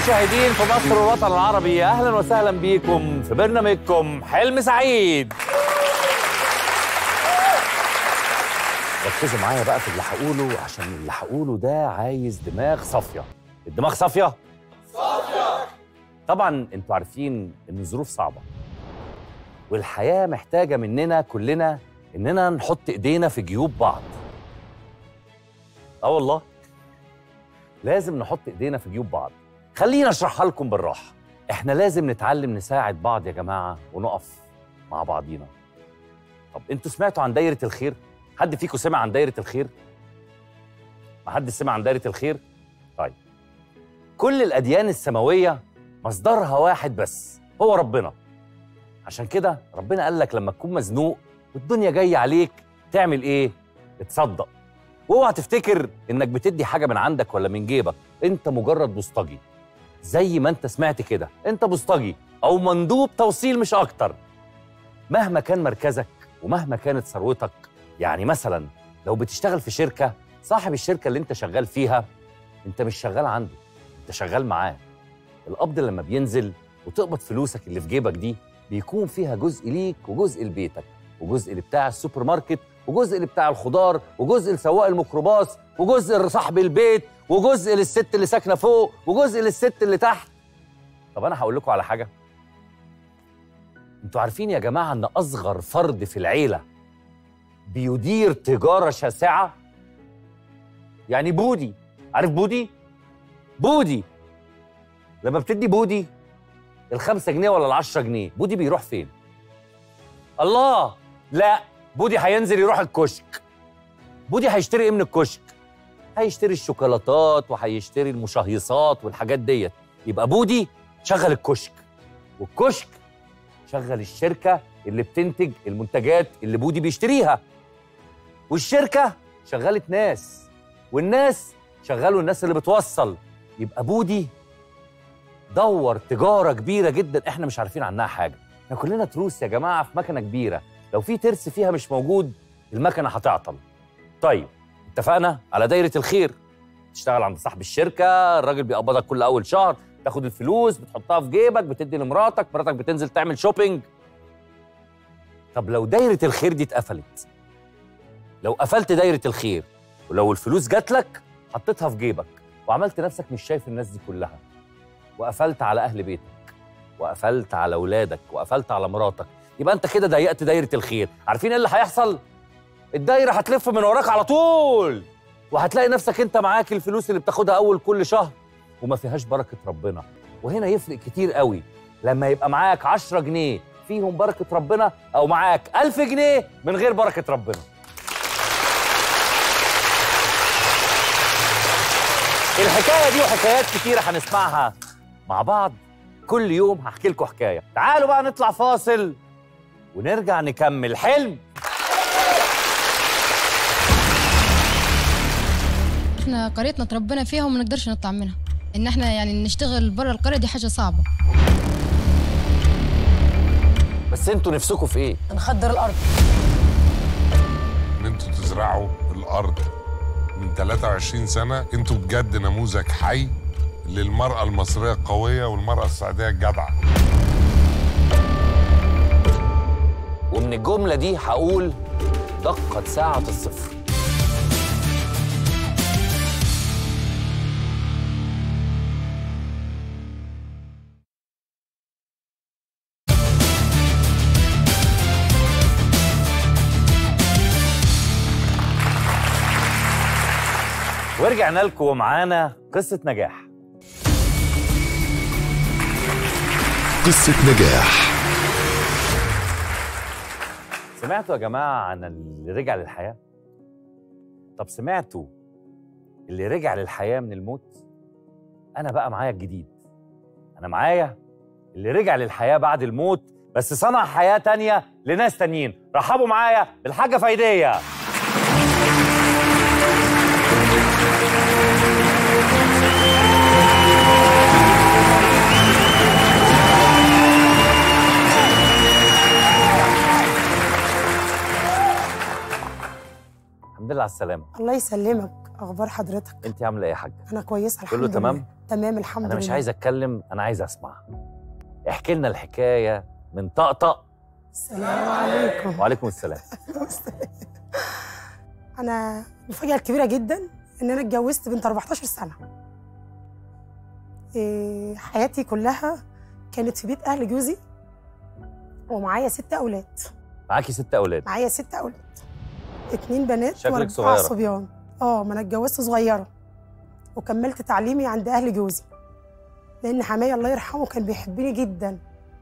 المشاهدين في مصر والوطن العربي اهلا وسهلا بيكم في برنامجكم حلم سعيد ركزوا معايا بقى في اللي هقوله عشان اللي هقوله ده عايز دماغ صافيه الدماغ صافيه صافيه طبعا انتوا عارفين ان الظروف صعبه والحياه محتاجه مننا كلنا اننا نحط ايدينا في جيوب بعض اه والله لازم نحط ايدينا في جيوب بعض خلينا اشرحها لكم بالراحه احنا لازم نتعلم نساعد بعض يا جماعه ونقف مع بعضينا طب انتوا سمعتوا عن دايره الخير حد فيكم سمع عن دايره الخير ما حد سمع عن دايره الخير طيب كل الاديان السماويه مصدرها واحد بس هو ربنا عشان كده ربنا قال لك لما تكون مزنوق والدنيا جايه عليك تعمل ايه تصدق واوعى تفتكر انك بتدي حاجه من عندك ولا من جيبك انت مجرد بوسطجي زي ما انت سمعت كده انت بوسطجي او مندوب توصيل مش اكتر مهما كان مركزك ومهما كانت ثروتك يعني مثلا لو بتشتغل في شركه صاحب الشركه اللي انت شغال فيها انت مش شغال عنده انت شغال معاه القبض لما بينزل وتقبض فلوسك اللي في جيبك دي بيكون فيها جزء ليك وجزء لبيتك وجزء لبتاع السوبر ماركت وجزء لبتاع الخضار وجزء لسواق الميكروباص وجزء لصاحب البيت وجزء للست اللي ساكنه فوق وجزء للست اللي تحت طب انا هقول لكم على حاجه انتوا عارفين يا جماعه ان اصغر فرد في العيله بيدير تجاره شاسعه يعني بودي عارف بودي بودي لما بتدي بودي الخمسة جنيه ولا العشرة جنيه بودي بيروح فين الله لا بودي هينزل يروح الكشك بودي هيشتري ايه من الكشك هيشتري الشوكولاتات وهيشتري المشهيصات والحاجات ديت يبقى بودي شغل الكشك والكشك شغل الشركة اللي بتنتج المنتجات اللي بودي بيشتريها والشركة شغلت ناس والناس شغلوا الناس اللي بتوصل يبقى بودي دور تجارة كبيرة جدا احنا مش عارفين عنها حاجة احنا كلنا تروس يا جماعة في مكنة كبيرة لو في ترس فيها مش موجود المكنة هتعطل طيب اتفقنا على دايرة الخير تشتغل عند صاحب الشركة الراجل بيقبضك كل أول شهر تاخد الفلوس بتحطها في جيبك بتدي لمراتك مراتك بتنزل تعمل شوبينج طب لو دايرة الخير دي اتقفلت لو قفلت دايرة الخير ولو الفلوس جات لك حطيتها في جيبك وعملت نفسك مش شايف الناس دي كلها وقفلت على أهل بيتك وقفلت على أولادك وقفلت على مراتك يبقى أنت كده ضيقت دايرة الخير عارفين إيه اللي هيحصل؟ الدايرة هتلف من وراك على طول وهتلاقي نفسك أنت معاك الفلوس اللي بتاخدها أول كل شهر وما فيهاش بركة ربنا وهنا يفرق كتير قوي لما يبقى معاك 10 جنيه فيهم بركة ربنا أو معاك 1000 جنيه من غير بركة ربنا الحكاية دي وحكايات كتيرة هنسمعها مع بعض كل يوم هحكي لكم حكاية تعالوا بقى نطلع فاصل ونرجع نكمل حلم احنا قريتنا اتربينا فيها وما نقدرش نطلع منها ان احنا يعني نشتغل بره القريه دي حاجه صعبه بس انتوا نفسكم في ايه؟ نخدر الارض ان انتوا تزرعوا الارض من 23 سنه انتوا بجد نموذج حي للمراه المصريه القويه والمراه السعوديه الجدعه ومن الجملة دي هقول دقت ساعة الصفر ورجعنا لكم ومعانا قصة نجاح قصة نجاح سمعتوا يا جماعة عن اللي رجع للحياة؟ طب سمعتوا اللي رجع للحياة من الموت؟ أنا بقى معايا الجديد أنا معايا اللي رجع للحياة بعد الموت بس صنع حياة تانية لناس تانيين رحبوا معايا بالحاجة فايدية الحمد لله على السلامة الله يسلمك اخبار حضرتك أنت عاملة إيه يا حاجة؟ انا كويسه الحمد كله لله تمام؟ تمام الحمد انا لله مش عايز اتكلم انا عايز اسمع احكي لنا الحكايه من طقطق السلام عليكم وعليكم السلام انا المفاجاه الكبيره جدا ان انا اتجوزت بنت 14 سنه إيه، حياتي كلها كانت في بيت اهل جوزي ومعايا ست اولاد معاكي ست اولاد معايا ست اولاد اتنين بنات شكلك واربعه صغيرة. صبيان اه ما انا اتجوزت صغيره وكملت تعليمي عند اهل جوزي لان حماية الله يرحمه كان بيحبني جدا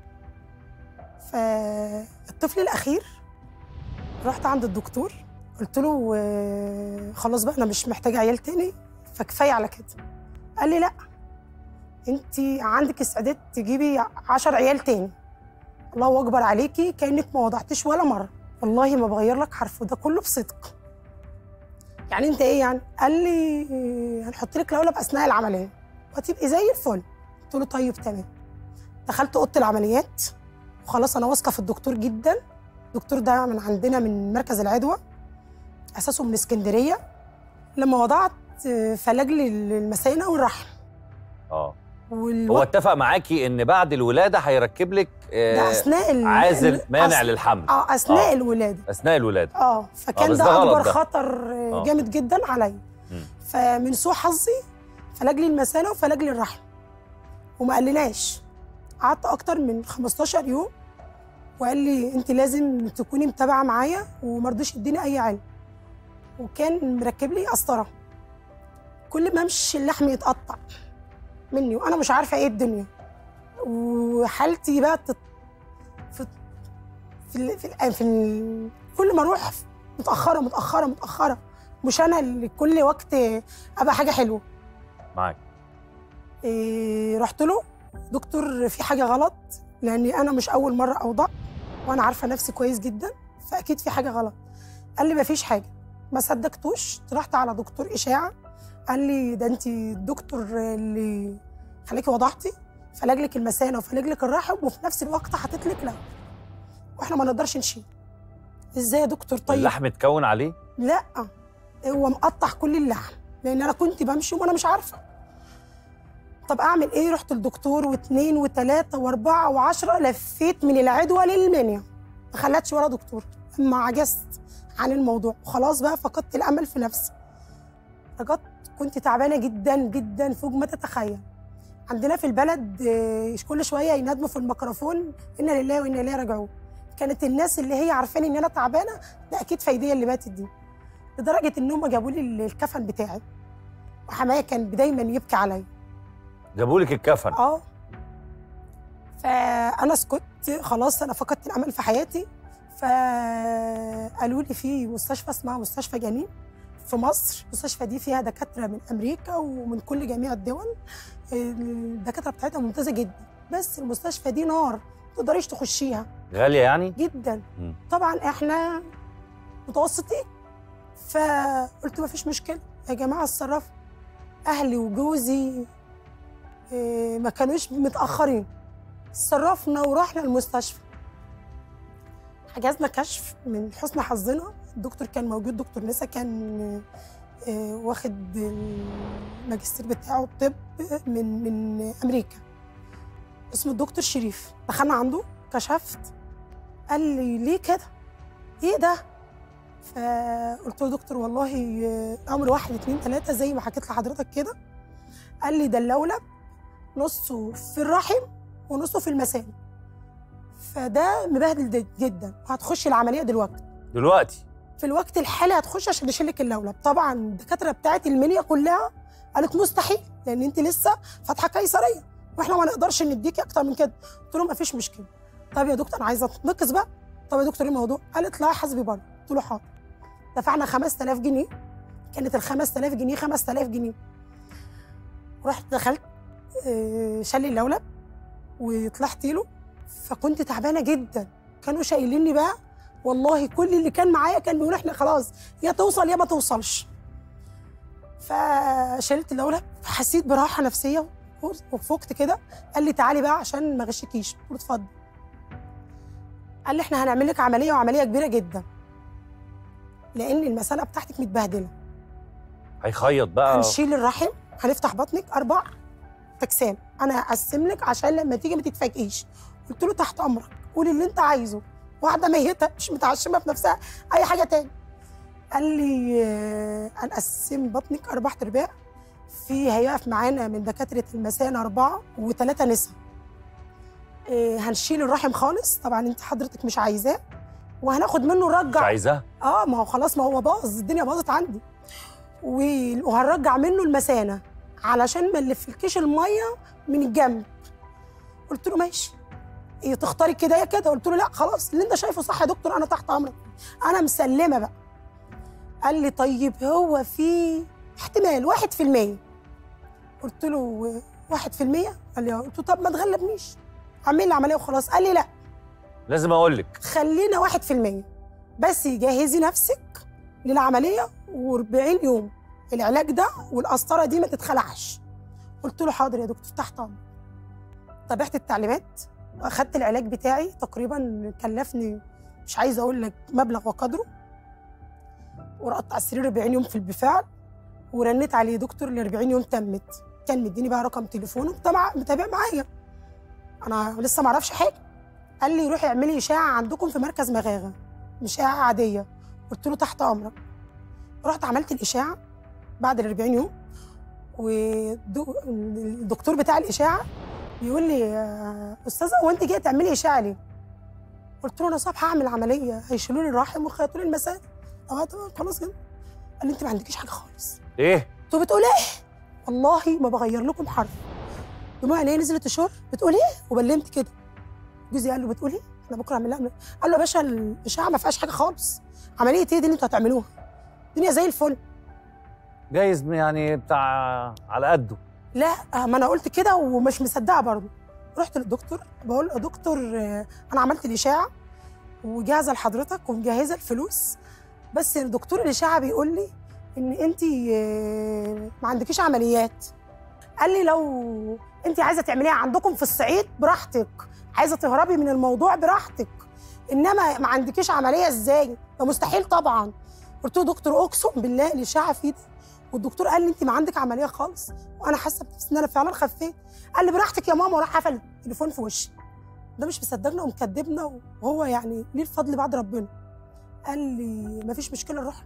فالطفل الاخير رحت عند الدكتور قلت له آه، خلاص بقى انا مش محتاجه عيال تاني فكفايه على كده قال لي لا انت عندك استعداد تجيبي عشر عيال تاني الله اكبر عليكي كانك ما وضعتش ولا مره والله ما بغير لك حرف وده كله بصدق يعني انت ايه يعني قال لي هنحط لك لولب اثناء العمليه وهتبقي زي الفل قلت له طيب تمام دخلت اوضه العمليات وخلاص انا واثقه في الدكتور جدا الدكتور ده من عندنا من مركز العدوى اساسه من اسكندريه لما وضعت آه، فلج لي المثانه والرحم اه هو والوقت اتفق معاكي ان بعد الولاده هيركب لك ده آه اثناء ال- عازل ال- مانع أث- للحمل اه اثناء آه. الولاده اثناء الولاده اه فكان بس ده, ده غلط اكبر ده. خطر آه، آه. جامد جدا عليا مم. فمن سوء حظي فلج لي المثانه وفلج لي الرحم وما قالناش قعدت اكتر من 15 يوم وقال لي انت لازم تكوني متابعه معايا وما رضيش يديني اي علم وكان مركب لي قسطره كل ما امشي اللحم يتقطع مني وانا مش عارفه ايه الدنيا وحالتي بقى تت... في في ال... في, ال... في ال... كل ما اروح متاخره متاخره متاخره مش انا اللي كل وقت ابقى حاجه حلوه معاك إيه رحت له دكتور في حاجه غلط لاني انا مش اول مره اوضع وانا عارفه نفسي كويس جدا فاكيد في حاجه غلط قال لي مفيش حاجه ما صدقتوش رحت على دكتور اشاعه قال لي ده انت الدكتور اللي خليكي وضعتي فلج لك المثانه وفلج لك الرحم وفي نفس الوقت حاطط لك لو واحنا ما نقدرش نشيل ازاي يا دكتور طيب اللحم اتكون عليه لا هو مقطع كل اللحم لان انا كنت بمشي وانا مش عارفه طب اعمل ايه رحت للدكتور واثنين وثلاثه واربعه وعشره لفيت من العدوى للمنيا ما خلتش ولا دكتور اما عجزت عن الموضوع وخلاص بقى فقدت الامل في نفسي رجعت كنت تعبانه جدا جدا فوق ما تتخيل عندنا في البلد آه، كل شويه ينادموا في الميكروفون انا لله وانا اليه راجعون كانت الناس اللي هي عارفاني ان انا تعبانه ده اكيد فايديه اللي ماتت دي لدرجه ان هم جابوا لي الكفن بتاعي وحماية كان دايما يبكي عليا جابوا لك الكفن اه فانا سكت خلاص انا فقدت الامل في حياتي فقالوا لي في مستشفى اسمها مستشفى جنين في مصر المستشفى دي فيها دكاتره من امريكا ومن كل جميع الدول الدكاتره بتاعتها ممتازه جدا بس المستشفى دي نار ما تقدريش تخشيها غاليه يعني جدا مم. طبعا احنا متوسطين فقلت ما فيش مشكله يا جماعه اتصرفوا اهلي وجوزي إيه، ما كانوش متاخرين اتصرفنا ورحنا المستشفى حجزنا كشف من حسن حظنا الدكتور كان موجود دكتور نسا كان آه، واخد الماجستير بتاعه الطب من من امريكا اسمه الدكتور شريف دخلنا عنده كشفت قال لي ليه كده؟ ايه ده؟ فقلت له دكتور والله آه، امر واحد اتنين تلاته زي ما حكيت لحضرتك كده قال لي ده اللولب نصه في الرحم ونصه في المثانه فده مبهدل جد- جدا وهتخش العمليه دلوقتي دلوقتي في الوقت الحالي هتخش عشان نشيلك اللولب طبعا الدكاتره بتاعت المنيا كلها قالت مستحيل لان انت لسه فاتحه قيصريه واحنا ما نقدرش نديكي اكتر من كده قلت لهم مفيش مشكله طب يا دكتور انا عايزه اتنقص بقى طب يا دكتور ايه الموضوع قالت لا حاسبي بره قلت له حاضر دفعنا 5000 جنيه كانت ال 5000 جنيه 5000 جنيه ورحت دخلت آه، شال لي اللولب وطلعت له فكنت تعبانه جدا كانوا شايليني بقى والله كل اللي كان معايا كان بيقول احنا خلاص يا توصل يا ما توصلش فشلت اللولب حسيت براحه نفسيه وفقت كده قال لي تعالي بقى عشان ما اغشكيش قلت له اتفضل قال لي احنا هنعمل لك عمليه وعمليه كبيره جدا لان المساله بتاعتك متبهدله هيخيط بقى هنشيل الرحم هنفتح بطنك اربع تكسام انا هقسم لك عشان لما تيجي ما تتفاجئيش قلت له تحت امرك قول اللي انت عايزه واحده ميته مش متعشمه في نفسها اي حاجه تاني قال لي آه، هنقسم بطنك اربع ارباع في هيقف معانا من دكاتره المثانه اربعه وثلاثه نسا آه، هنشيل الرحم خالص طبعا انت حضرتك مش عايزاه وهناخد منه مش نرجع عايزاه اه ما هو خلاص ما هو باظ الدنيا باظت عندي و- وهنرجع منه المثانه علشان ما نلفلكيش الميه من الجنب قلت له ماشي إيه تختاري كده يا كده قلت له لا خلاص اللي انت شايفه صح يا دكتور انا تحت امرك انا مسلمه بقى قال لي طيب هو في احتمال واحد في المية قلت له واحد في المية قال لي آه. قلت له طب ما تغلبنيش اعمل لي عمليه وخلاص قال لي لا لازم اقول لك خلينا واحد في المية بس جهزي نفسك للعملية و40 يوم العلاج ده والقسطرة دي ما تتخلعش قلت له حاضر يا دكتور تحت أمرك تابعت التعليمات واخدت العلاج بتاعي تقريبا كلفني مش عايزه اقول لك مبلغ وقدره ورقدت على السرير 40 يوم في البفاع ورنيت عليه دكتور ال 40 يوم تمت كان مديني بقى رقم تليفونه متابع متابع معايا انا لسه ما اعرفش حاجه قال لي روحي اعملي اشاعه عندكم في مركز مغاغه مش اشاعه عاديه قلت له تحت امرك رحت عملت الاشاعه بعد ال 40 يوم والدكتور بتاع الاشاعه بيقول لي يا استاذه هو انت جايه تعملي اشاعه ليه؟ قلت له انا صعب هعمل عمليه هيشيلوا لي الرحم ويخيطوا لي المثانه اه تمام خلاص كده قال لي انت ما عندكيش حاجه خالص ايه انتوا بتقول ايه؟ والله ما بغير لكم حرف دموع عينيا نزلت تشر بتقول ايه؟ وبلمت كده جوزي قال له بتقول ايه؟ احنا بكره اعمل لها عملية. قال له يا باشا الاشعه ما فيهاش حاجه خالص عمليه ايه دي اللي انتوا هتعملوها؟ الدنيا زي الفل جايز يعني بتاع على قده لا آه، ما انا قلت كده ومش مصدقه برضه رحت للدكتور بقول له يا دكتور آه، انا عملت الاشاعه وجاهزه لحضرتك ومجهزه الفلوس بس دكتور الاشاعه بيقول لي ان انت ما عندكيش عمليات قال لي لو انت عايزه تعمليها عندكم في الصعيد براحتك عايزه تهربي من الموضوع براحتك انما ما عندكيش عمليه ازاي ده مستحيل طبعا قلت له دكتور اقسم بالله الاشاعه في ايدي والدكتور قال لي انت ما عندك عمليه خالص وانا حاسه بنفسي ان انا فعلا خفيت قال لي براحتك يا ماما وراح قفل التليفون في وشي ده مش مصدقنا ومكدبنا وهو يعني ليه الفضل بعد ربنا قال لي ما فيش مشكله نروح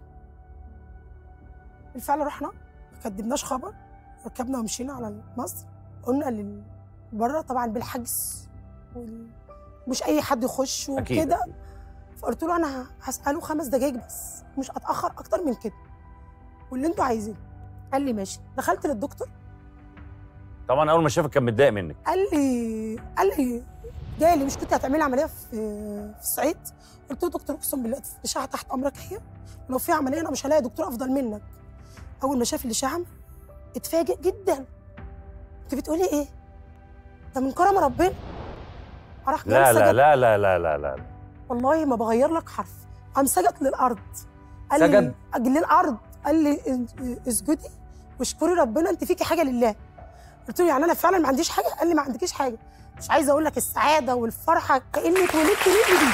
بالفعل رحنا ما كدبناش خبر ركبنا ومشينا على مصر قلنا لل بره طبعا بالحجز وال... مش اي حد يخش اكيد وكده أكيد. فقلت له انا هساله خمس دقايق بس مش هتاخر اكتر من كده واللي انتوا عايزينه قال لي ماشي دخلت للدكتور طبعا اول ما شافك كان متضايق منك قال لي قال لي جالي مش كنت هتعملي عمليه في في الصعيد قلت له دكتور اقسم بالله الاشعه تحت امرك هي ولو في عمليه انا مش هلاقي دكتور افضل منك اول ما شاف الاشعه اتفاجئ جدا انت بتقولي ايه ده من كرم ربنا راح جاي لا لا سجد. لا لا لا لا لا والله ما بغير لك حرف قام سجد للارض قال سجد؟ لي اجل للارض قال لي اس- اسجدي واشكري ربنا انت فيكي حاجه لله قلت له يعني انا فعلا ما عنديش حاجه قال لي ما عندكيش حاجه مش عايزه اقول لك السعاده والفرحه كاني اتولدت من جديد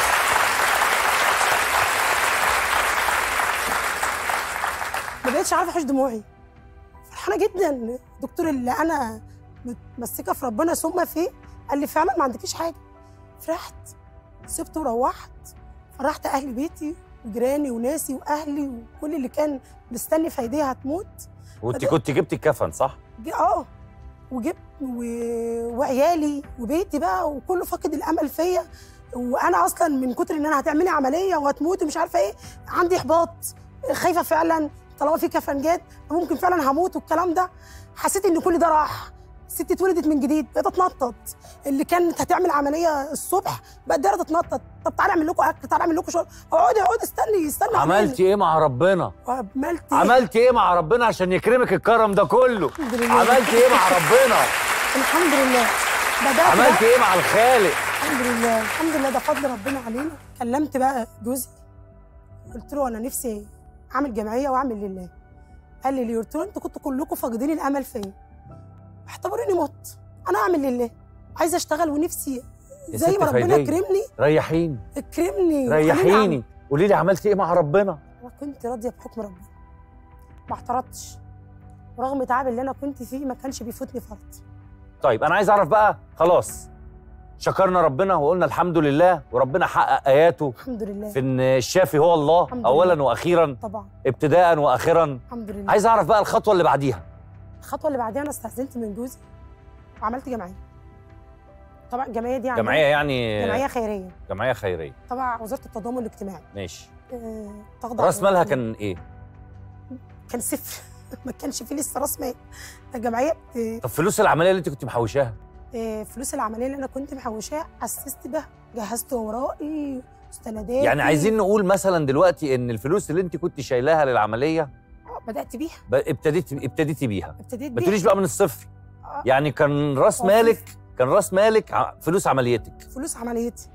ما بقتش عارفه احوش دموعي فرحانه جدا الدكتور اللي انا متمسكه في ربنا ثم فيه قال لي فعلا ما عندكيش حاجه فرحت سبته وروحت فرحت اهل بيتي وجيراني وناسي واهلي وكل اللي كان مستني في ايديها هتموت وانت كنت جبتي الكفن صح؟ جه اه وجبت و... وعيالي وبيتي بقى وكله فاقد الامل فيا وانا اصلا من كتر ان انا هتعملي عمليه وهتموتي مش عارفه ايه عندي احباط خايفه فعلا طالما في كفنجات ممكن فعلا هموت والكلام ده حسيت ان كل ده راح ست اتولدت من جديد بقيت اتنطط اللي كانت هتعمل عمليه الصبح بقت دايره تتنطط طب تعالى اعمل لكم اكل تعالى اعمل لكم شرب اقعدي اقعدي استني استني عملتي ايه مع ربنا؟ عملت إيه؟ عملتي ايه مع ربنا عشان يكرمك الكرم ده كله؟ الحمد لله عملتي ايه مع ربنا؟ الحمد لله بدات بقى- عملتي ايه مع الخالق؟ الحمد لله الحمد لله ده فضل ربنا علينا كلمت بقى جوزي قلت له انا نفسي اعمل جمعيه واعمل لله قال لي ليه قلت له انتوا كنتوا كلكم فاقدين الامل فيا اعتبروني مت انا اعمل لله عايزه اشتغل ونفسي يا زي ست ما ربنا فايدية. كرمني ريحيني اكرمني وخليني ريحيني قولي لي عملتي ايه مع ربنا؟ انا كنت راضيه بحكم ربنا ما اعترضتش ورغم تعب اللي انا كنت فيه ما كانش بيفوتني فرد طيب انا عايز اعرف بقى خلاص شكرنا ربنا وقلنا الحمد لله وربنا حقق اياته الحمد لله في ان الشافي هو الله الحمد لله. اولا واخيرا طبعا ابتداء واخرا الحمد لله عايز اعرف بقى الخطوه اللي بعديها الخطوه اللي بعديها انا استاذنت من جوزي وعملت جمعيه طبعا الجمعيه دي عندنا جمعيه يعني جمعيه خيريه جمعيه خيريه تبع وزاره التضامن الاجتماعي ماشي آه، تخضع راس مالها كان ايه كان صفر ما كانش فيه لسه راس مال الجمعيه آه، طب فلوس العمليه اللي انت كنت محوشاها آه، فلوس العمليه اللي انا كنت محوشاها اسست بها جهزت اوراقي مستنداتي يعني عايزين نقول مثلا دلوقتي ان الفلوس اللي انت كنت شايلاها للعمليه آه، بدات بيها ب- ابتديت ابتديتي بيها ابتديت ما بيها تقوليش بقى من الصفر آه، يعني كان راس آه، مالك كان راس مالك ع- فلوس عمليتك فلوس عمليتي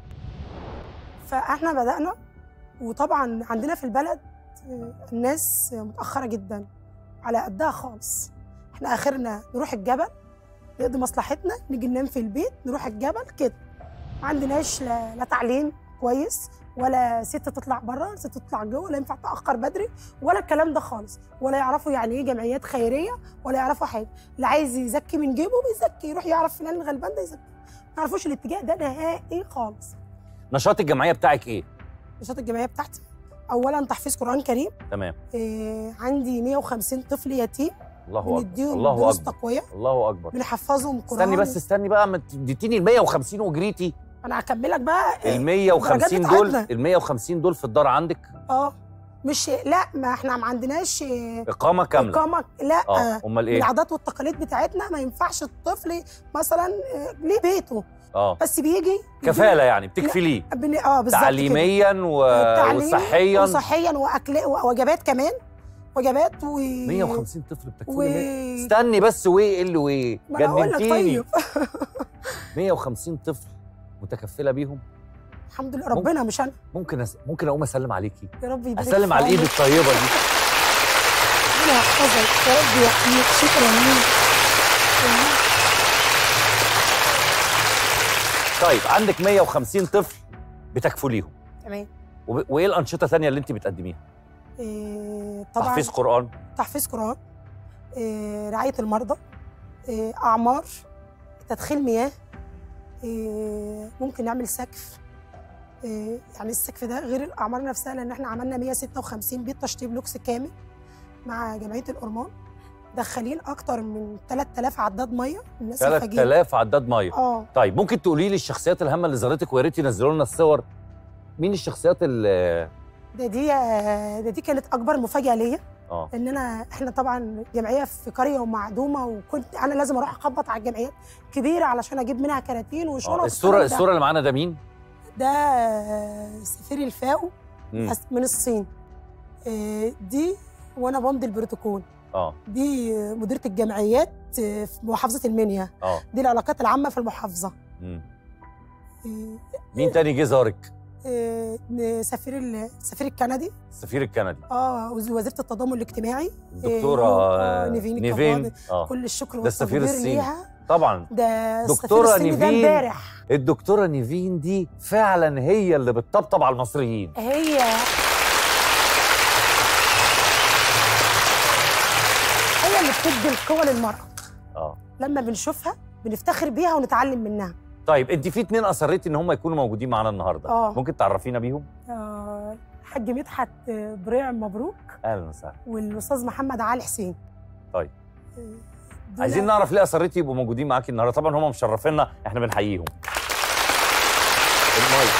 فاحنا بدانا وطبعا عندنا في البلد آه، الناس متاخره جدا على قدها خالص احنا اخرنا نروح الجبل نقضي مصلحتنا نيجي ننام في البيت نروح الجبل كده ما عندناش لا, لا تعليم كويس ولا ست تطلع بره ست تطلع جوه ولا ينفع تاخر بدري ولا الكلام ده خالص ولا يعرفوا يعني ايه جمعيات خيريه ولا يعرفوا حاجه اللي عايز يزكي من جيبه بيزكي يروح يعرف فلان الغلبان ده يزكي ما يعرفوش الاتجاه ده نهائي خالص نشاط الجمعيه بتاعك ايه نشاط الجمعيه بتاعتي اولا تحفيظ قران كريم تمام إيه عندي 150 طفل يتيم الله اكبر بنديهم الله دروس اكبر تقويه الله اكبر بنحفظهم قران استني بس استني بقى ما اديتيني ال 150 وجريتي انا هكملك بقى ال إيه، 150 الدرجات دول بتاعتنا. ال 150 دول في الدار عندك اه مش لا ما احنا ما عندناش إيه، اقامه كامله اقامه لا اه امال من ايه العادات والتقاليد بتاعتنا ما ينفعش الطفل مثلا إيه، ليه بيته اه بس بيجي كفاله يعني بتكفي ليه بن... اه بالظبط كده. تعليميا و... تعليم وصحيا وصحيا واكل ووجبات كمان وجبات و 150 طفل بتكفي و... ليه؟ استني بس وايه اللي وايه ما أنا هقول لك جننتيني طيب 150 طفل متكفله بيهم الحمد لله ربنا مش انا ممكن أس... ممكن اقوم اسلم عليكي يا رب يبارك اسلم في على الايد عمرك. الطيبه دي ربنا يحفظك يا رب يحميك شكرا ليك طيب عندك 150 طفل بتكفوا ليهم تمام وب... وايه الانشطه الثانيه اللي انت بتقدميها إيه طبعا تحفيظ قران تحفيظ قران إيه رعايه المرضى إيه اعمار تدخين مياه إيه ممكن نعمل سقف إيه يعني السقف ده غير الاعمار نفسها لان احنا عملنا 156 بيت تشطيب لوكس كامل مع جمعيه الأورمان دخلين اكتر من 3000 عداد ميه الناس الفقيره 3000 عداد ميه اه طيب ممكن تقولي لي الشخصيات الهامه اللي زارتك ويا ريت ينزلوا لنا الصور مين الشخصيات اللي ده دي ده دي كانت اكبر مفاجاه ليا اه ان انا احنا طبعا جمعيه في قريه ومعدومه وكنت انا لازم اروح اخبط على الجمعيات كبيره علشان اجيب منها كراتين آه. وشنط الصوره والكلام ده. الصوره اللي معانا ده مين ده سفير الفاو مم. من الصين آه، دي وانا بمضي البروتوكول اه دي مديره الجمعيات آه، في محافظه المنيا اه دي العلاقات العامه في المحافظه مم. آه، مين تاني جه زارك آه، سفير ال- السفير الكندي السفير الكندي اه وز- وزيره التضامن الاجتماعي الدكتوره آه، آه، نيفين نيفين الكبادي. اه كل الشكر ده السفير والتقدير الصيني. ليها طبعا ده دكتورة السفير الصيني ده نيفين. امبارح الدكتوره نيفين دي فعلا هي اللي بتطبطب على المصريين هي هي اللي بتدي القوة للمرأة اه لما بنشوفها بنفتخر بيها ونتعلم منها طيب انت في اتنين اصريتي ان هم يكونوا موجودين معانا النهارده آه. ممكن تعرفينا بيهم آه، الحاج مدحت بريع مبروك اهلا وسهلا والاستاذ محمد علي حسين طيب. آه، دول- عايزين نعرف ليه اصريتي يبقوا موجودين معاكي النهارده طبعا هم مشرفينا احنا بنحييهم المايك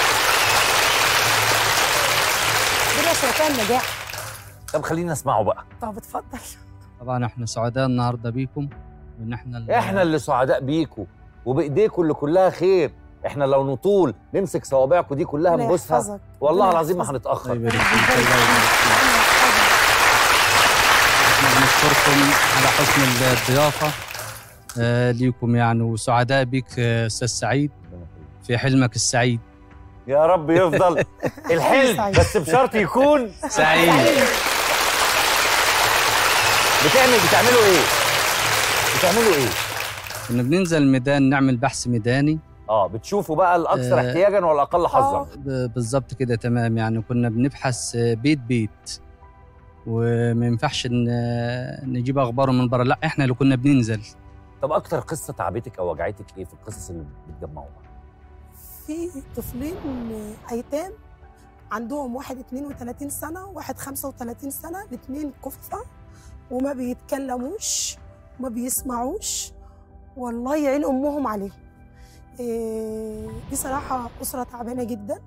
دول شركاء النجاح طب خلينا نسمعه بقى طب اتفضل طبعا احنا سعداء النهارده بيكم وان احنا ال- احنا اللي سعداء بيكوا وبايديكوا اللي كلها خير احنا لو نطول نمسك صوابعكم دي كلها ربنا نبوسها يحفظك. والله ربنا العظيم ما يحفظك. هنتاخر الله يبارك ربنا فيك الله يبارك فيك يحفظك. احنا بنشكركم على حسن الضيافه آه ليكم يعني وسعداء بك آه، استاذ سعيد في حلمك السعيد يا رب يفضل الحلم سعيد. بس بشرط يكون سعيد بتعمل بتعملوا ايه بتعملوا ايه كنا بننزل الميدان نعمل بحث ميداني اه بتشوفوا بقى الاكثر آه. احتياجا والاقل حظا آه. ب- بالظبط كده تمام يعني كنا بنبحث آه، بيت بيت وما ينفعش إن- نجيب اخباره من بره لا احنا اللي كنا بننزل طب اكتر قصه تعبتك او وجعتك ايه في القصص اللي بتجمعوها في طفلين ايتام عندهم واحد 32 سنه وواحد 35 سنه الاثنين كفه وما بيتكلموش وما بيسمعوش والله يعين امهم عليهم إيه، دي صراحه اسره تعبانه جدا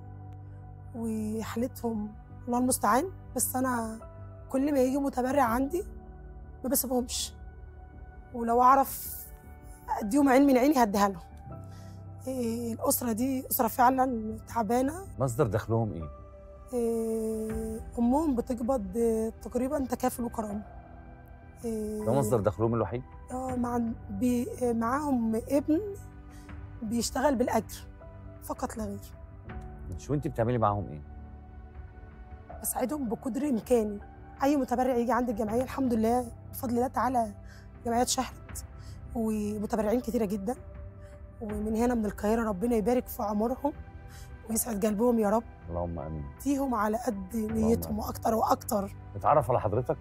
وحالتهم الله المستعان بس انا كل ما يجي متبرع عندي ما بسيبهمش ولو اعرف اديهم عين من عيني هديها لهم إيه، الأسرة دي أسرة فعلا تعبانة مصدر دخلهم ايه إيه، أمهم بتقبض إيه، تقريبا تكافل وكرامة إيه، ده مصدر دخلهم الوحيد آه، مع بي إيه، معاهم ابن بيشتغل بالأجر فقط لا غير شو انت بتعملي معاهم ايه بساعدهم بقدر إمكاني أي متبرع يجي عند الجمعية الحمد لله بفضل الله تعالى جمعيات شهرت ومتبرعين كتيرة جدا ومن هنا من القاهرة ربنا يبارك في عمرهم ويسعد قلبهم يا رب اللهم امين فيهم على قد نيتهم واكتر واكتر نتعرف على حضرتك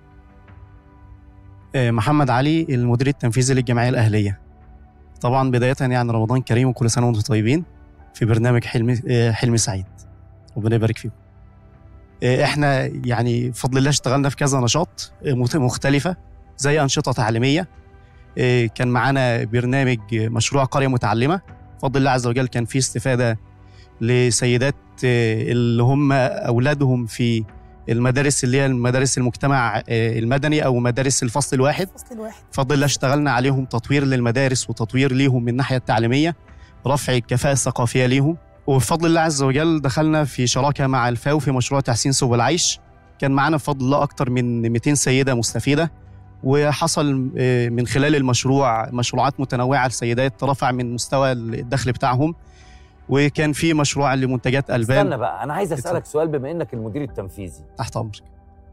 آه، محمد علي المدير التنفيذي للجمعيه الاهليه طبعا بدايه يعني رمضان كريم وكل سنه وانتم طيبين في برنامج حلم آه، حلم سعيد ربنا يبارك فيكم آه، احنا يعني بفضل الله اشتغلنا في كذا نشاط آه، مت- مختلفه زي انشطه تعليميه آه، كان معانا برنامج آه، مشروع قريه متعلمه بفضل الله عز وجل كان في استفاده لسيدات آه، اللي هم اولادهم في المدارس اللي هي المدارس المجتمع آه، المدني او مدارس الفصل الواحد الفصل الواحد بفضل الله اشتغلنا عليهم تطوير للمدارس وتطوير ليهم من الناحيه التعليميه رفع الكفاءه الثقافيه ليهم وبفضل الله عز وجل دخلنا في شراكه مع الفاو في مشروع تحسين سبل العيش كان معانا بفضل الله اكتر من 200 سيده مستفيده وحصل آه، من خلال المشروع مشروعات متنوعه لسيدات رفع من مستوى الدخل بتاعهم وكان في مشروع لمنتجات البان استنى بقى انا عايز اسالك سؤال بما انك المدير التنفيذي تحت امرك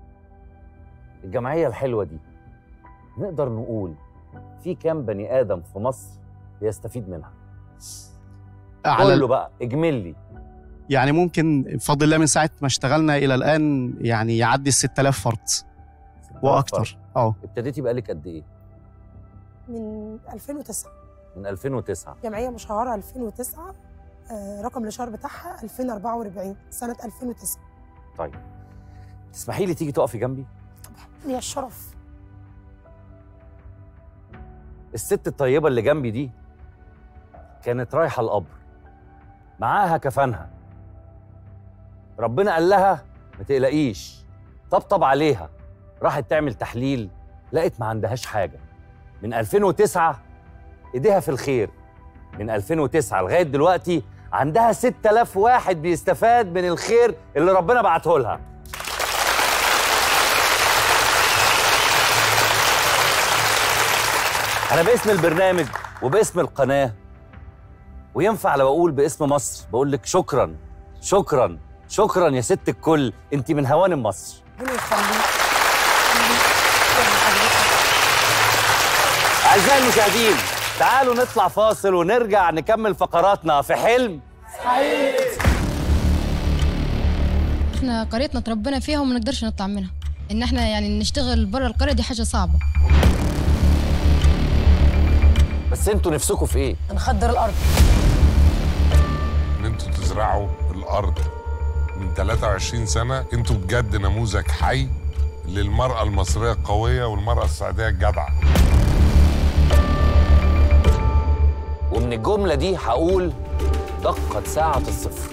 الجمعيه الحلوه دي نقدر نقول في كام بني ادم في مصر بيستفيد منها على كله بقى اجملي يعني ممكن بفضل الله من ساعه ما اشتغلنا الى الان يعني يعدي ال 6000 فرد واكتر اه ابتديتي بقالك قد ايه من 2009 من 2009 جمعيه مشهوره 2009 آه، رقم الاشهار بتاعها 2044 سنه 2009 طيب تسمحي لي تيجي تقفي جنبي ليا الشرف الست الطيبه اللي جنبي دي كانت رايحه القبر معاها كفنها ربنا قال لها ما تقلقيش طبطب عليها راحت تعمل تحليل لقت ما عندهاش حاجه من 2009 ايديها في الخير من 2009 لغايه دلوقتي عندها 6000 واحد بيستفاد من الخير اللي ربنا بعته لها انا باسم البرنامج وباسم القناه وينفع لو اقول باسم مصر بقول لك شكرا شكرا شكرا يا ست الكل انت من هوانم مصر ربنا يخليك اعزائي المشاهدين تعالوا نطلع فاصل ونرجع نكمل فقراتنا في حلم احنا قريتنا اتربينا فيها وما نقدرش نطلع منها ان احنا يعني نشتغل بره القريه دي حاجه صعبه بس انتوا نفسكم في ايه نخدر الارض ان انتوا تزرعوا الارض من 23 سنه انتوا بجد نموذج حي للمراه المصريه القويه والمراه السعوديه الجدعه ومن الجمله دي هقول دقت ساعه الصفر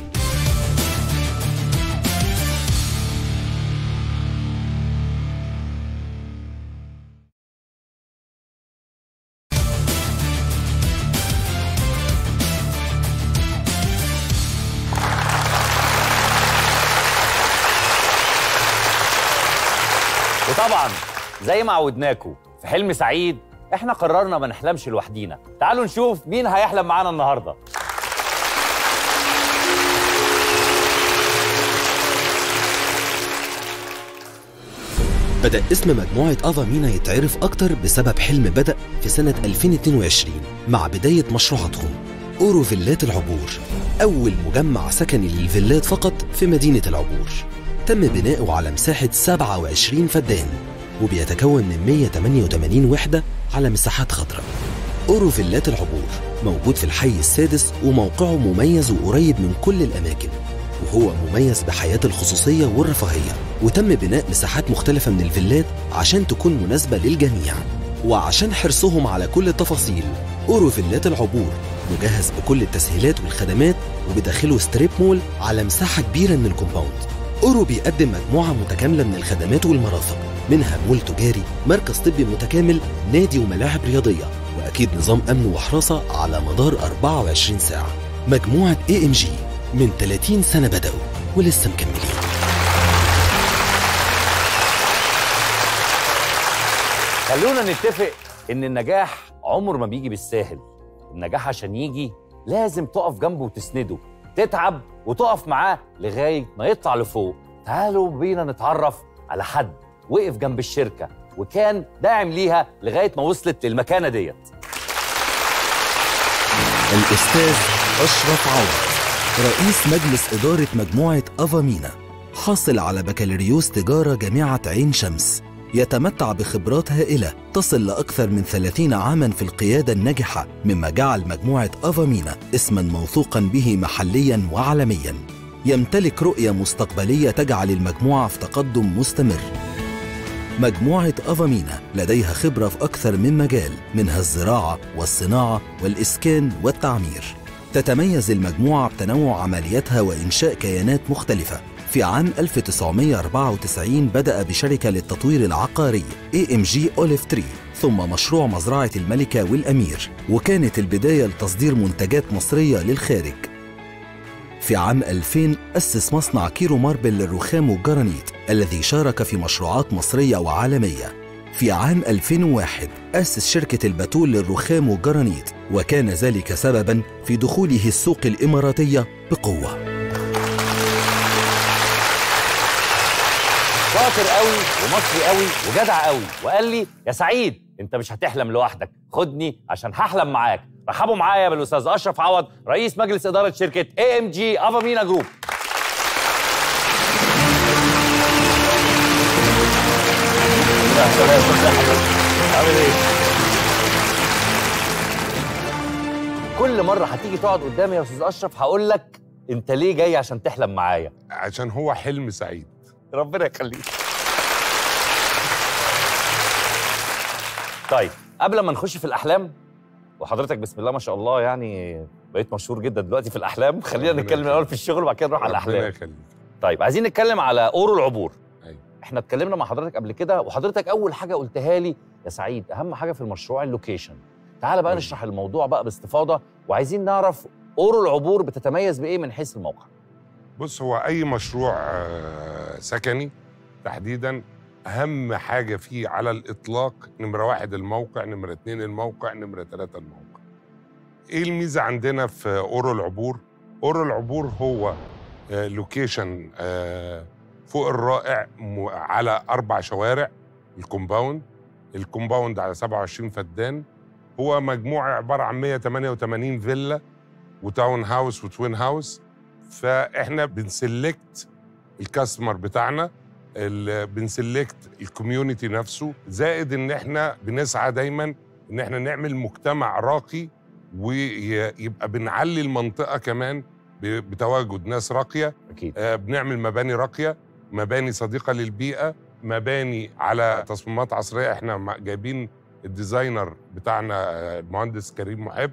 وطبعا زي ما عودناكم في حلم سعيد احنا قررنا ما نحلمش لوحدينا تعالوا نشوف مين هيحلم معانا النهارده بدأ اسم مجموعة أفا مينا يتعرف أكتر بسبب حلم بدأ في سنة 2022 مع بداية مشروعاتهم أورو فيلات العبور أول مجمع سكني للفيلات فقط في مدينة العبور تم بناؤه على مساحة 27 فدان وبيتكون من 188 وحدة على مساحات خضراء أورو فيلات العبور موجود في الحي السادس وموقعه مميز وقريب من كل الأماكن وهو مميز بحياة الخصوصية والرفاهية وتم بناء مساحات مختلفة من الفيلات عشان تكون مناسبة للجميع وعشان حرصهم على كل التفاصيل أورو فيلات العبور مجهز بكل التسهيلات والخدمات وبداخله ستريب مول على مساحة كبيرة من الكومباوند أورو بيقدم مجموعة متكاملة من الخدمات والمرافق منها مول تجاري مركز طبي متكامل نادي وملاعب رياضية وأكيد نظام أمن وحراسة على مدار 24 ساعة مجموعة اي ام جي من 30 سنة بدأوا ولسه مكملين خلونا نتفق ان النجاح عمره ما بيجي بالساهل النجاح عشان يجي لازم تقف جنبه وتسنده تتعب وتقف معاه لغايه ما يطلع لفوق تعالوا بينا نتعرف على حد وقف جنب الشركه وكان داعم ليها لغايه ما وصلت للمكانه ديت الأستاذ أشرف عوض رئيس مجلس إدارة مجموعة أفامينا حاصل على بكالوريوس تجارة جامعة عين شمس يتمتع بخبرات هائلة تصل لأكثر من 30 عاما في القيادة الناجحة مما جعل مجموعة أفامينا اسما موثوقا به محليا وعالميا يمتلك رؤية مستقبلية تجعل المجموعة في تقدم مستمر مجموعة أفامينا لديها خبرة في أكثر من مجال منها الزراعة والصناعة والإسكان والتعمير تتميز المجموعة بتنوع عملياتها وإنشاء كيانات مختلفة في عام 1994 بدأ بشركة للتطوير العقاري AMG Olive Tree ثم مشروع مزرعة الملكة والأمير وكانت البداية لتصدير منتجات مصرية للخارج في عام 2000 أسس مصنع كيرو ماربل للرخام والجرانيت الذي شارك في مشروعات مصرية وعالمية في عام 2001 أسس شركة البتول للرخام والجرانيت وكان ذلك سببا في دخوله السوق الإماراتية بقوة شاطر قوي ومصري قوي وجدع قوي وقال لي يا سعيد انت مش هتحلم لوحدك خدني عشان هحلم معاك رحبوا معايا بالاستاذ اشرف عوض رئيس مجلس اداره شركه اي ام جي افامينا جروب عامل ايه؟ كل مره هتيجي تقعد قدامي يا استاذ اشرف هقول لك انت ليه جاي عشان تحلم معايا عشان هو حلم سعيد ربنا يخليك طيب قبل ما نخش في الاحلام وحضرتك بسم الله ما شاء الله يعني بقيت مشهور جدا دلوقتي في الاحلام خلينا ربنا نتكلم الاول في الشغل وبعد كده نروح على ربنا الاحلام يخليك طيب عايزين نتكلم على اورو العبور أيوة. احنا اتكلمنا مع حضرتك قبل كده وحضرتك اول حاجه قلتها لي يا سعيد اهم حاجه في المشروع اللوكيشن تعال بقى مم. نشرح الموضوع بقى باستفاضه وعايزين نعرف اورو العبور بتتميز بايه من حيث الموقع بص هو اي مشروع آه، سكني تحديدا اهم حاجه فيه على الاطلاق نمره واحد الموقع نمره اتنين الموقع نمره ثلاثه الموقع ايه الميزه عندنا في اورو العبور اورو العبور هو آه، لوكيشن آه، فوق الرائع م- على اربع شوارع الكومباوند الكومباوند على 27 فدان هو مجموعه عباره عن 188 فيلا وتاون هاوس وتوين هاوس فاحنا بنسلكت الكاستمر بتاعنا ال- بنسلكت الكوميونتي نفسه زائد ان احنا بنسعى دايما ان احنا نعمل مجتمع راقي ويبقى بنعلي المنطقه كمان ب- بتواجد ناس راقيه اكيد آه، بنعمل مباني راقيه مباني صديقه للبيئه مباني على تصميمات عصريه احنا مع- جايبين الديزاينر بتاعنا آه، المهندس كريم محب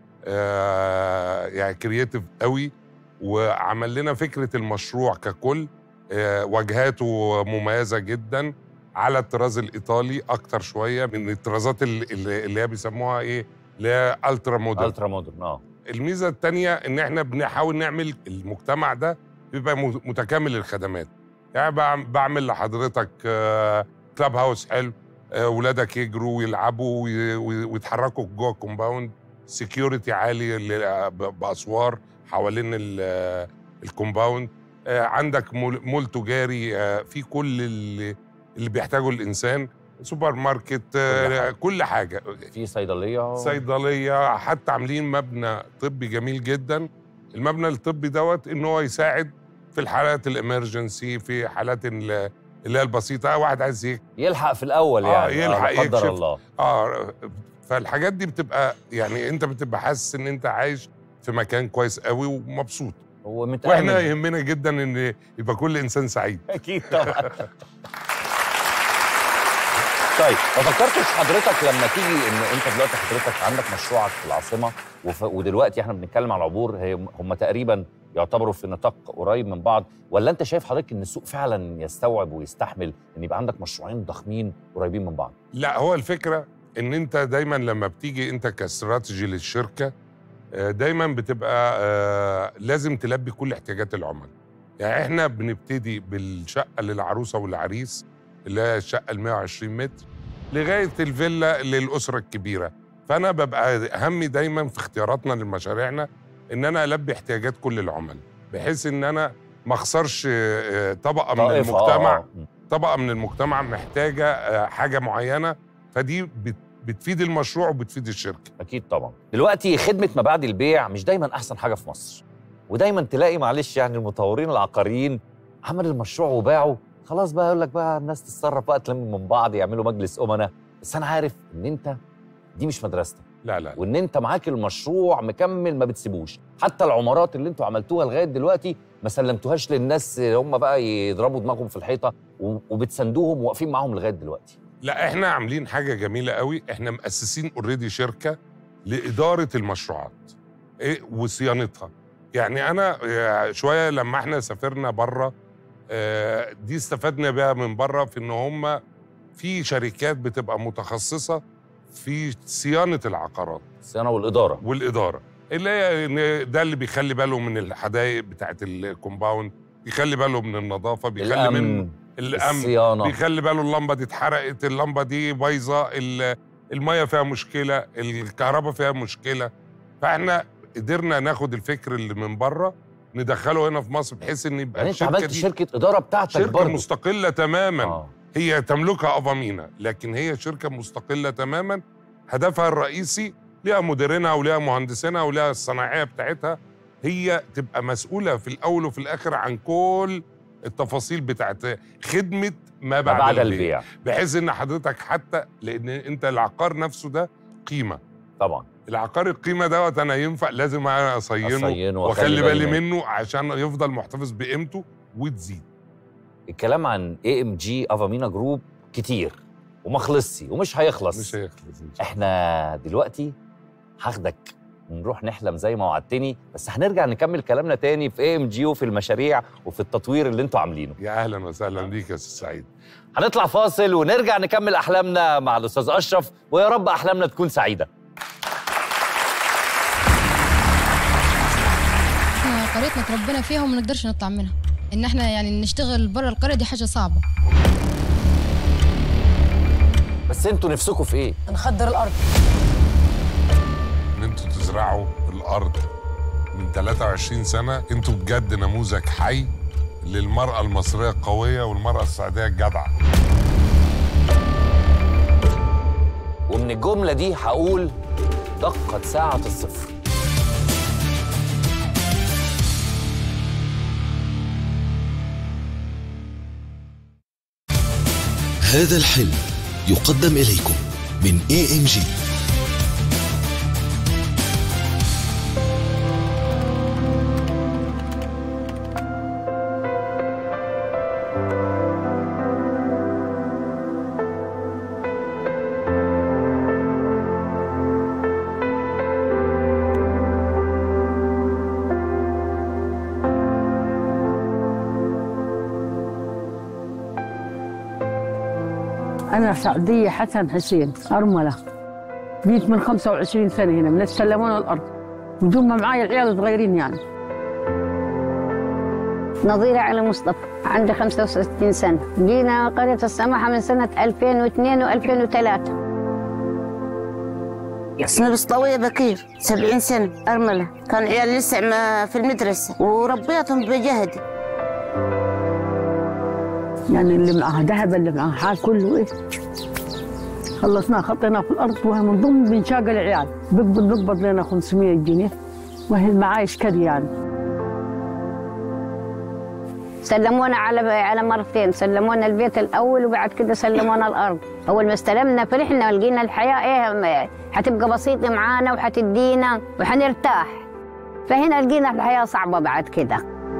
آه، يعني كرييتيف قوي وعمل لنا فكره المشروع ككل آه، واجهاته مميزه جدا على الطراز الايطالي اكتر شويه من الطرازات اللي, اللي هي بيسموها ايه اللي هي الترا مودرن الترا مودرن اه الميزه الثانيه ان احنا بنحاول نعمل المجتمع ده بيبقى م- متكامل الخدمات يعني بعم- بعمل لحضرتك آه، كلاب هاوس حلو آه، ولادك يجروا ويلعبوا وي- وي- ويتحركوا جوه الكومباوند سكيورتي عالي ل- ب- باسوار حوالين ال- آه، الكومباوند آه، عندك مول مول تجاري آه، فيه كل اللي, اللي بيحتاجه الانسان سوبر ماركت آه، كل حاجة. كل حاجه في صيدليه صيدليه حتى عاملين مبنى طبي جميل جدا المبنى الطبي دوت ان هو يساعد في الحالات الامرجنسي في حالات ال- اللي هي البسيطه واحد عايز يك- يلحق في الاول آه، يعني يلحق لا قدر يكشف. الله اه فالحاجات دي بتبقى يعني انت بتبقى حاسس ان انت عايش في مكان كويس قوي ومبسوط هو متأمن واحنا يهمنا جدا ان يبقى كل انسان سعيد اكيد طبعا طيب ما فكرتش حضرتك لما تيجي ان انت دلوقتي حضرتك عندك مشروعك في العاصمه وف... ودلوقتي احنا بنتكلم على العبور هي هم تقريبا يعتبروا في نطاق قريب من بعض ولا انت شايف حضرتك ان السوق فعلا يستوعب ويستحمل ان يبقى عندك مشروعين ضخمين قريبين من بعض لا هو الفكره ان انت دايما لما بتيجي انت كاستراتيجي للشركه آه، دايما بتبقى آه، لازم تلبي كل احتياجات العملاء يعني احنا بنبتدي بالشقه للعروسه والعريس اللي هي الشقه ال 120 متر لغايه الفيلا للاسره الكبيره فانا ببقى همي دايما في اختياراتنا لمشاريعنا ان انا البي احتياجات كل العملاء بحيث ان انا ما اخسرش آه، طبقه من طائفة، آه، المجتمع آه. طبقه من المجتمع محتاجه آه، حاجه معينه فدي بت- بتفيد المشروع وبتفيد الشركه اكيد طبعا دلوقتي خدمه ما بعد البيع مش دايما احسن حاجه في مصر ودايما تلاقي معلش يعني المطورين العقاريين عمل المشروع وباعه خلاص بقى يقول لك بقى الناس تتصرف بقى تلم من بعض يعملوا مجلس امنا بس انا عارف ان انت دي مش مدرستك لا لا وان انت معاك المشروع مكمل ما بتسيبوش حتى العمارات اللي انتوا عملتوها لغايه دلوقتي ما سلمتوهاش للناس هم بقى يضربوا دماغهم في الحيطه و- وبتساندوهم وواقفين معاهم لغايه دلوقتي لا احنا عاملين حاجه جميله قوي احنا مؤسسين اوريدي شركه لاداره المشروعات إيه وصيانتها يعني انا آه، شويه لما احنا سافرنا بره آه، دي استفدنا بيها من بره في ان هم في شركات بتبقى متخصصه في صيانه العقارات الصيانه والاداره والاداره اللي هي إن ده اللي بيخلي باله من الحدائق بتاعت الكومباوند بيخلي باله من النظافه بيخلي من الامن الامن الصيانه بيخلي باله اللمبه دي اتحرقت اللمبه دي بايظه ال- الميه فيها مشكله الكهرباء فيها مشكله فاحنا قدرنا ناخد الفكر اللي من بره ندخله هنا في مصر بحيث ان يبقى يعني انت الشركه عملت دي شركه اداره بتاعتك شركه برضه مستقله تماما آه. هي تملكها افامينا لكن هي شركه مستقله تماما هدفها الرئيسي ليها مديرينها وليها مهندسينها وليها الصناعيه بتاعتها هي تبقى مسؤوله في الاول وفي الاخر عن كل التفاصيل بتاعت خدمه ما ما بعد, بعد البيع البيع بحيث ان حضرتك حتى لان انت العقار نفسه ده قيمه طبعا العقار القيمه دوت انا ينفع لازم انا اصينه أصينه واخلي وأخلي بالي بالي منه عشان يفضل محتفظ بقيمته وتزيد الكلام عن اي ام جي افامينا جروب كتير وما خلصش ومش هيخلص مش هيخلص إن شاء الله. احنا دلوقتي هاخدك ونروح نحلم زي ما وعدتني بس هنرجع نكمل كلامنا تاني في اي ام جي وفي المشاريع وفي التطوير اللي انتوا عاملينه يا اهلا وسهلا بيك يا استاذ سعيد هنطلع فاصل ونرجع نكمل احلامنا مع الاستاذ اشرف ويا رب احلامنا تكون سعيده احنا قريتنا اتربينا فيها وما نقدرش نطلع منها ان احنا يعني نشتغل بره القريه دي حاجه صعبه بس انتوا نفسكم في ايه نخدر الارض ان انتوا تزرعوا الارض من 23 سنه انتوا بجد نموذج حي للمراه المصريه القويه والمراه السعوديه الجدعه ومن الجمله دي هقول دقت ساعه الصفر هذا الحلم يقدم إليكم من AMG أنا سعدية حسن حسين أرملة جيت من 25 سنة هنا من السلمون الأرض بدون ما معايا عيال صغيرين يعني نظيرة علي مصطفى عندي 65 سنة جينا قرية السماحة من سنة 2002 و2003 اسمي الاسطوية بكير 70 سنة أرملة كان عيال لسه ما في المدرسة وربيتهم بجهدي يعني اللي معاه ذهب اللي معاه حال كله إيه خلصناه خطيناه في الأرض وهي من ضمن بنشاق العيال بقبض نقبض لنا 500 جنيه وهي المعايش كذي يعني سلمونا على على مرتين سلمونا البيت الاول وبعد كده سلمونا الارض اول ما استلمنا فرحنا ولقينا الحياه ايه م- حتبقى بسيطه معانا وحتدينا وحنرتاح فهنا لقينا الحياه صعبه بعد كده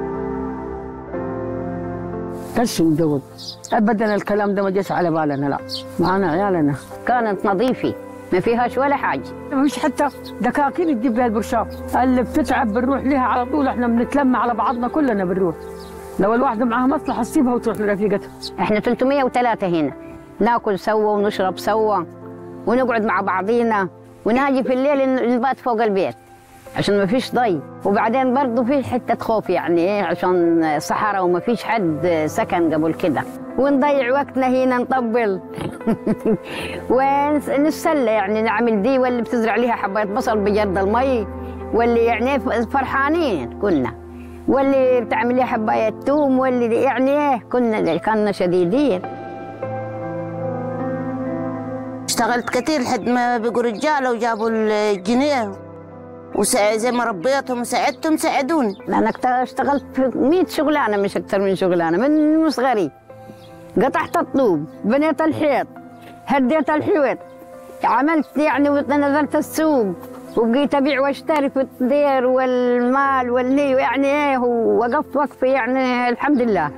كرش مجود ابدا الكلام ده ما جاش على بالنا لا معانا عيالنا كانت نظيفه ما فيهاش ولا حاجه مش حتى دكاكين تجيب لها البرشام اللي بتتعب بنروح لها على طول احنا بنتلم على بعضنا كلنا بنروح لو الواحده معاها مصلحه تسيبها وتروح لرفيقتها احنا 303 هنا ناكل سوا ونشرب سوا ونقعد مع بعضينا وناجي في الليل ن- نبات فوق البيت عشان ما فيش ضي وبعدين برضه في حته خوف يعني ايه عشان صحراء وما فيش حد سكن قبل كده ونضيع وقتنا هنا نطبل ونتسلى يعني نعمل دي واللي بتزرع ليها حبايه بصل بجرد المي واللي يعني فرحانين كنا واللي بتعمل لها حبايه توم واللي يعني ايه كنا كنا شديدين اشتغلت كتير لحد ما بقوا رجاله وجابوا الجنيه وزي ما ربيتهم وساعدتهم ساعدوني انا اكت- اشتغلت في 100 شغلانه مش اكثر من شغلانه من صغري قطعت الطوب بنيت الحيط هديت الحيوط عملت يعني ونزلت السوق وبقيت ابيع واشتري في الدير والمال والني يعني ايه ووقفت وقفه يعني الحمد لله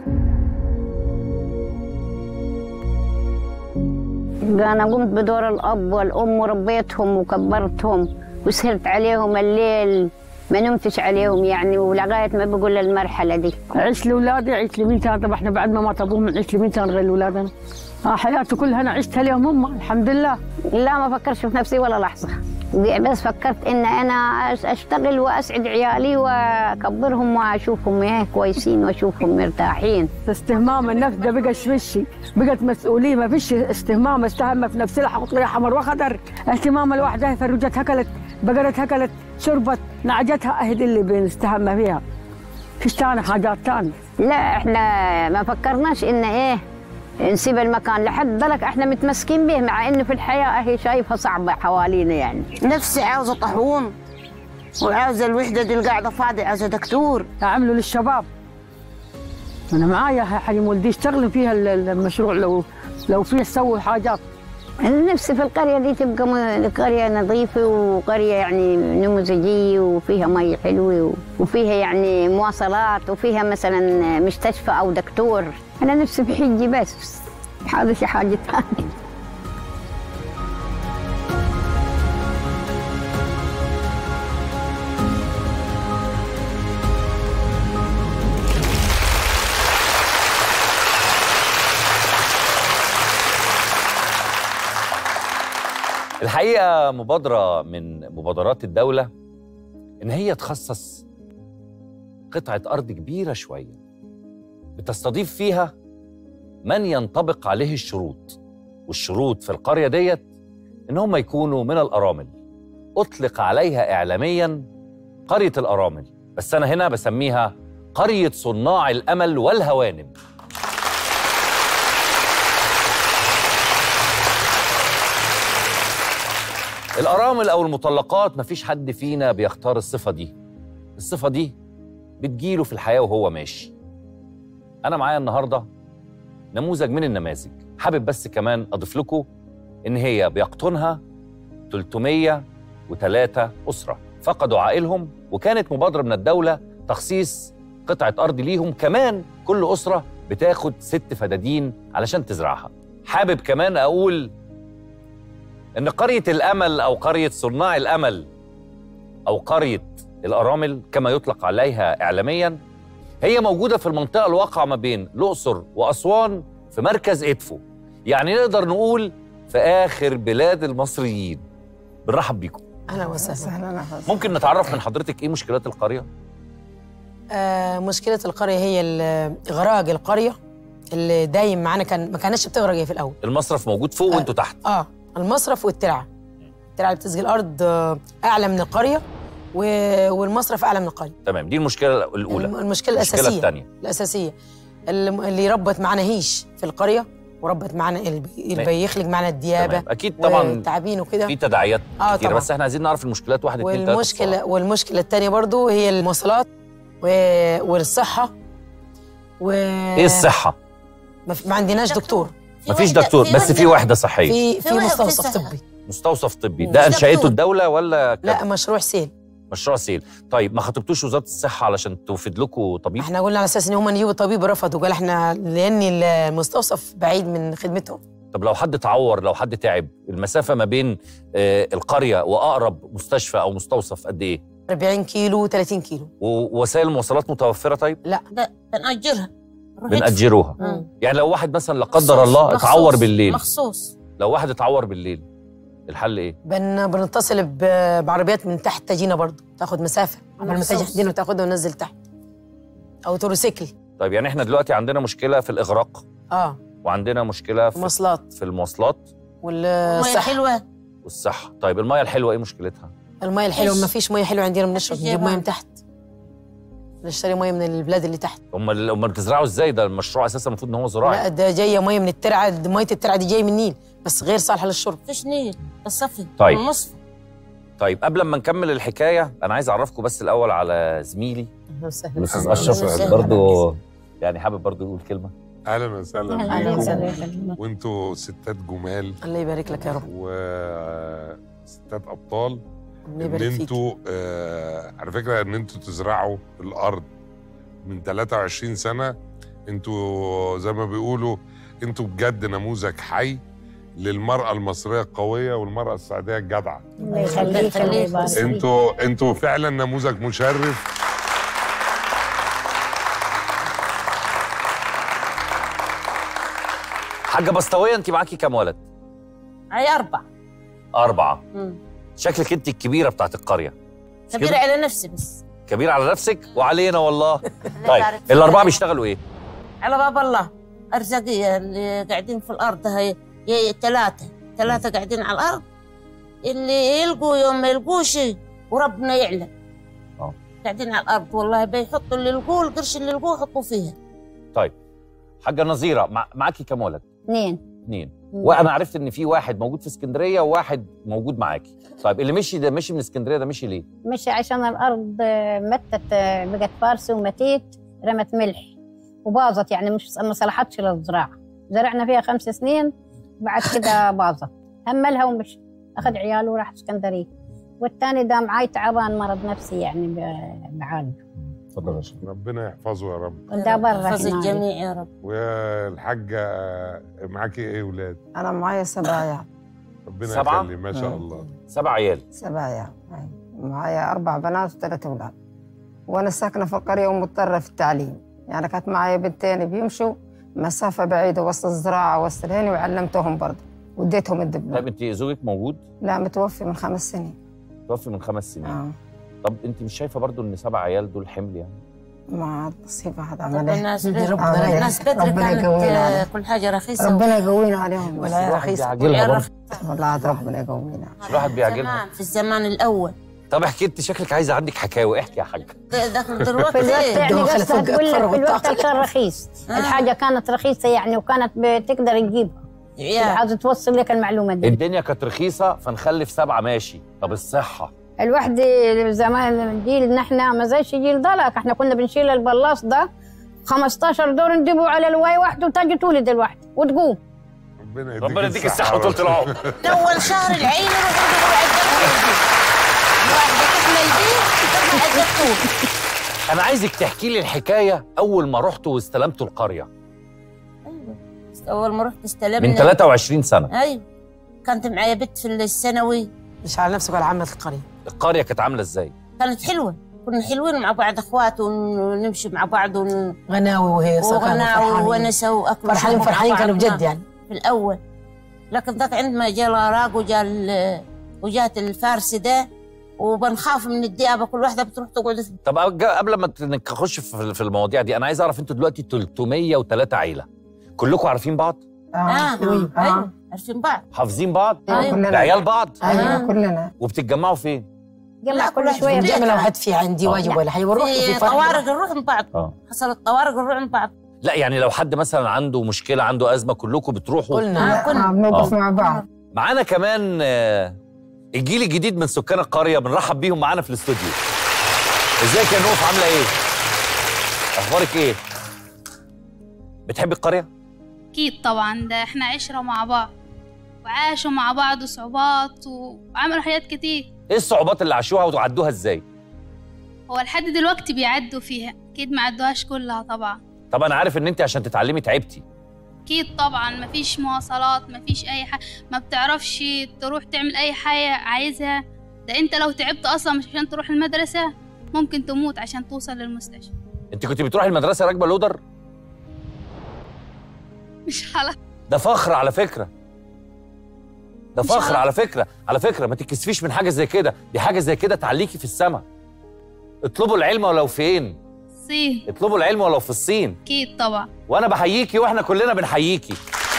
أنا قمت بدور الأب والأم وربيتهم وكبرتهم وسهرت عليهم الليل ما نمتش عليهم يعني ولغاية ما بقول المرحلة دي عيش لاولادي عيش لمين ثاني طب احنا بعد ما مات ابوهم نعيش لمين ثاني غير لاولادنا آه حياتي كلها انا عشتها لهم هم الحمد لله لا ما فكرش في نفسي ولا لحظة بس فكرت إن أنا أش- أشتغل وأسعد عيالي وأكبرهم وأشوفهم إيه كويسين وأشوفهم مرتاحين استهمام النفس ده بقى شمشي بقت مسؤوليه ما فيش استهمام استهم في نفسها حط لي حمر وخضر اهتمام الواحده فرجتها اكلت بقرتها اكلت شربت نعجتها اهدي اللي بنستهم فيها فيش تاني حاجات تانية لا احنا ما فكرناش ان ايه نسيب المكان لحد ذلك احنا متمسكين به مع انه في الحياه هي شايفها صعبه حوالينا يعني نفسي عاوزه طاحون وعاوزه الوحده دي اللي قاعده فاضيه عاوزه دكتور اعملوا للشباب انا معايا حريم ولدي يشتغلوا فيها ال- ال- المشروع لو لو فيه سووا حاجات أنا نفسي في القريه دي تبقى م- قريه نظيفه وقريه يعني نموذجيه وفيها مي حلوه و- وفيها يعني مواصلات وفيها مثلا مستشفى او دكتور انا نفسي في حجي بس هذا شي حاجه ثانيه الحقيقه مبادره من مبادرات الدوله ان هي تخصص قطعه ارض كبيره شويه بتستضيف فيها من ينطبق عليه الشروط والشروط في القريه ديت ان هم يكونوا من الارامل اطلق عليها اعلاميا قريه الارامل بس انا هنا بسميها قريه صناع الامل والهوانم الارامل او المطلقات مفيش حد فينا بيختار الصفه دي الصفه دي بتجيله في الحياه وهو ماشي انا معايا النهارده نموذج من النماذج حابب بس كمان اضيف لكم ان هي بيقطنها 303 اسره فقدوا عائلهم وكانت مبادره من الدوله تخصيص قطعه ارض ليهم كمان كل اسره بتاخد ست فدادين علشان تزرعها حابب كمان اقول ان قريه الامل او قريه صناع الامل او قريه الارامل كما يطلق عليها اعلاميا هي موجوده في المنطقه الواقعه ما بين الاقصر واسوان في مركز ادفو يعني نقدر نقول في اخر بلاد المصريين بنرحب بيكم اهلا وسهلا ممكن نتعرف من حضرتك ايه مشكلات القريه آه مشكله القريه هي ال- اغراق القريه اللي دايم معانا كان ما كانتش بتغرق هي في الاول المصرف موجود فوق وانتوا تحت اه المصرف والترعه الترعه اللي بتسقي الارض آه، اعلى من القريه و- والمصرف اعلى من القريه تمام دي المشكله الاولى الم- المشكله الاساسيه المشكله الثانيه الاساسيه اللي اللي ربت معانا هيش في القريه وربت معانا اللي بي- اللي بيخلق معانا الديابه تمام. أكيد طبعاً والتعابين وكده في تداعيات آه كتير طبعاً. بس احنا عايزين نعرف المشكلات واحد اتنين تلاته والمشكله والمشكله الثانيه برضو هي المواصلات و- والصحه و ايه الصحه ما, في- ما عندناش دكتور مفيش دكتور بس في وحده صحيه في في في مستوصف صحة. طبي مستوصف طبي مش ده انشاته دكتور. الدوله ولا كده؟ لا مشروع سيل مشروع سيل طيب ما خطبتوش وزاره الصحه علشان توفد لكم طبيب احنا قلنا على اساس ان هم يجيبوا طبيب رفضوا قال احنا لان المستوصف بعيد من خدمتهم طب لو حد اتعور لو حد تعب المسافه ما بين آه، القريه واقرب مستشفى او مستوصف قد ايه 40 كيلو 30 كيلو ووسائل المواصلات متوفره طيب لا لا بنأجرها نروح بنأجروها مم. يعني لو واحد مثلا لا قدر مخصوص- الله مخصوص- اتعور بالليل مخصوص لو واحد اتعور بالليل الحل ايه بن بنتصل ب- بعربيات من تحت تجينا برضه تاخد مسافه قبل ما تجي مخصوص. تجينا وتاخدها وننزل تحت او تروسيكل طيب يعني احنا دلوقتي عندنا مشكله في الاغراق اه وعندنا مشكله في مواصلات في المواصلات المية والصحه حلوة والصحه طيب الميه الحلوه ايه مشكلتها الميه الحلوه إيش؟ ما فيش ميه حلوه عندنا بنشرب إيش نجيب جايبها؟ ميه من تحت نشتري ميه من البلاد اللي تحت امال امال بتزرعوا ازاي ده المشروع اساسا المفروض ان هو لا زراعي ده جايه ميه من الترعه دي ميه الترعه دي جايه من النيل بس غير صالحه للشرب فيش نيل الصفي طيب. النصف طيب قبل ما نكمل الحكايه انا عايز اعرفكم بس الاول على زميلي وسهلا الاستاذ أهلاً اشرف وسهلاً. برضه يعني حابب برضه يقول كلمه اهلا وسهلا أهلاً بيكم وسهلاً. وانتوا ستات جمال الله يبارك لك يا رب وستات ابطال الله ان يبارك فيك انتوا آه على فكره ان انتوا تزرعوا الارض من 23 سنه انتوا زي ما بيقولوا انتوا بجد نموذج حي للمراه المصريه القويه والمراه السعوديه الجدعه الله يخليك الله يبارك فيك. انتوا انتوا فعلا نموذج مشرف حاجه بسطويه انت معاكي كام ولد هاي أربع اربعه مم. شكلك انت الكبيره بتاعت القريه مش كبيرة كده؟ على نفسي بس كبيره على نفسك وعلينا والله طيب يبارك فيك. الاربعه بيشتغلوا ايه على باب الله أرزاقية اللي قاعدين في الأرض هاي هي ثلاثة ثلاثة قاعدين على الأرض اللي يلقوا يوم ما يلقوش وربنا يعلم آه. قاعدين على الأرض والله بيحطوا اللي يلقوه القرش اللي يلقوه يحطوا فيها طيب حاجه نظيره مع... معاكي كام ولد اثنين اثنين وانا عرفت ان في واحد موجود في اسكندريه وواحد موجود معاكي طيب اللي مشي ده مشي من اسكندريه ده مشي ليه مشي عشان الارض آه، متت آه، بقت فارسه ومتيت رمت ملح وباظت يعني مش ما صلحتش للزراعه زرعنا فيها خمس سنين بعد كده باظت هملها ومشي اخذ عياله وراح اسكندريه والثاني ده معاي تعبان مرض نفسي يعني ب- بعالج اتفضل يا شيخ ربنا يحفظه يا رب ده برا يحفظ هنا. الجميع يا رب والحاجه معاكي ايه ولاد أنا معايا سبعة عيال ربنا سبعة؟ يخلي ما شاء الله سبع عيال سبعة عيال أي. معايا أربع بنات وثلاث أولاد وأنا ساكنة في القرية ومضطرة في التعليم يعني كانت معايا بنتين بيمشوا مسافة بعيدة وسط الزراعة وسط الهني وعلمتهم برضه وديتهم الدبلوم طيب انت زوجك موجود لا متوفي من خمس سنين توفي من خمس سنين آه. طب انت مش شايفه برضو ان سبع عيال دول حمل يعني مع نصيب واحد طب عمل إيه؟ الناس آه، الناس بدري ربنا كانت يقوينا آه، عليهم. كل حاجة رخيصة ربنا يقوينا عليهم ولا بس. رخيص بيعجلها برضو والله عاد ربنا يقوينا الواحد بيعجلها زمان في الزمان الأول طب احكي انت شكلك عايزه عندك حكاوي احكي يا حاج دخل في دلوقتي الوقت إيه؟ يعني دخل قصدها فوق تقول لك أكثر في الوقت والطاقة. اللي كان رخيص آه. الحاجه كانت رخيصه يعني وكانت بتقدر تجيبها عيال عايزه توصل لك المعلومه دي الدنيا كانت رخيصه فنخلف سبعه ماشي طب الصحه الواحد زمان جيلنا احنا ما زيش جيل ضلك احنا كنا بنشيل البلاص ده 15 دور ندبوا على الواي واحد وتجي تولد الواحد وتقوم ربنا يديك ربنا يديك الصحه وطول العمر أول شهر العين يروحوا يدوروا على الدكتور واحدة تحمل بيه تروح على الدكتور انا عايزك تحكي لي الحكايه اول ما رحتوا واستلمتوا القريه أيوة أول ما رحت استلمنا من 23 سنه أيوة كانت معايا بنت في الثانوي مش على نفسك ولا عامة القرية القريه كانت عامله ازاي كانت حلوة كنا حلوين مع بعض اخوات ونمشي مع بعض ون... غناوي وهي وغنى ونسى واكل فرحانين وشرب فرحانين مع كانوا بعضنا بجد يعني في الاول لكن ذاك عندما جاء العراق وجاء ال- وجات الفارس ده وبنخاف من الديابه كل واحده بتروح تقعد في طب أج- قبل ما ت- نخش في في المواضيع دي انا عايز اعرف انتوا دلوقتي 303 عيله كلكم عارفين بعض اه آه. ايوه عارفين بعض حافظين بعض أيوة. كلنا. بعيال بعض أيوة كلنا وبتتجمعوا فين جمع لا، كل واحد شويه في بنعمل لو حد في عندي آه. واجب ولا حاجة بنروح في في فرح طوارئ نروح من بعض اه حصلت طوارئ نروح من بعض لا يعني لو حد مثلا عنده مشكله عنده ازمه كلكم بتروحوا قلنا آه، كنا آه، بنوقف آه. مع بعض معانا كمان آه، الجيل الجديد من سكان القريه بنرحب بيهم معانا في الاستوديو ازيك يا نوف عامله ايه اخبارك ايه بتحبي القريه أكيد طبعا ده إحنا عشرة مع بعض وعاشوا مع بعض صعوبات وعملوا حاجات كتير ايه الصعوبات اللي عاشوها وعدوها ازاي هو لحد دلوقتي بيعدوا فيها أكيد ما عدوهاش كلها طبعا طب انا عارف ان انت عشان تتعلمي تعبتي أكيد طبعا مفيش مواصلات مفيش أي حاجة ما بتعرفش تروح تعمل أي حاجة عايزها ده أنت لو تعبت أصلا مش عشان تروح المدرسة ممكن تموت عشان توصل للمستشفى انت كنت بتروحي المدرسه راكبه لودر مش على ده فخر على فكره ده مش فخر عارف. على فكره على فكره ما تتكسفيش من حاجه زي كده دي حاجه زي كده تعليكي في السماء اطلبوا العلم ولو فين صين اطلبوا العلم ولو في الصين أكيد طبعا وانا بحييكي واحنا كلنا بنحييكي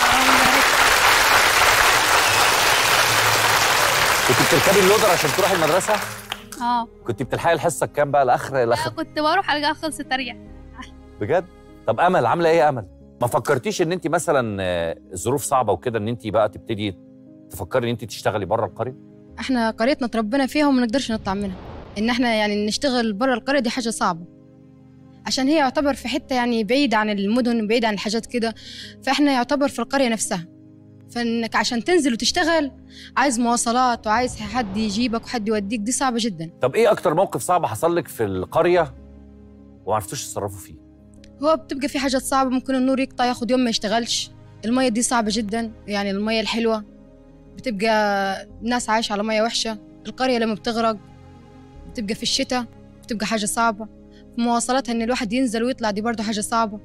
كنت بتركبي اللودر عشان تروحي المدرسه اه كنت بتلحقي الحصه كام بقى الاخر لا الاخر كنت بروح ألقاها خلصت أرجع بجد طب امل عامله ايه يا امل ما فكرتيش ان انت مثلا آه، الظروف صعبه وكده ان انت بقى تبتدي تفكري ان انت تشتغلي بره القريه احنا قريتنا اتربينا فيها وما نقدرش نطلع منها ان احنا يعني نشتغل بره القريه دي حاجه صعبه عشان هي يعتبر في حته يعني بعيد عن المدن بعيد عن الحاجات كده فاحنا يعتبر في القريه نفسها فانك عشان تنزل وتشتغل عايز مواصلات وعايز حد يجيبك وحد يوديك دي صعبه جدا طب ايه اكتر موقف صعب حصل لك في القريه وما عرفتوش تتصرفوا فيه هو بتبقى في حاجات صعبة ممكن النور يقطع ياخد يوم ما يشتغلش المية دي صعبة جدا يعني المية الحلوة بتبقى الناس عايشة على مية وحشة القرية لما بتغرق بتبقى في الشتاء بتبقى حاجة صعبة مواصلاتها إن الواحد ينزل ويطلع دي برضه حاجة صعبة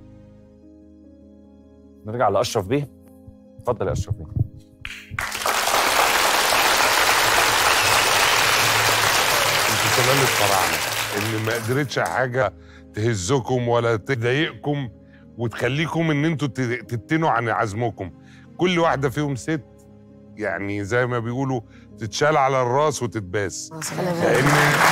نرجع لاشرف بيه اتفضل يا اشرف بيه انتوا كمان الفراعنه ان ما قدرتش حاجه تهزكم ولا تضايقكم وتخليكم ان انتوا ت- تتنوا عن عزمكم كل واحده فيهم ست يعني زي ما بيقولوا تتشال على الراس وتتباس لان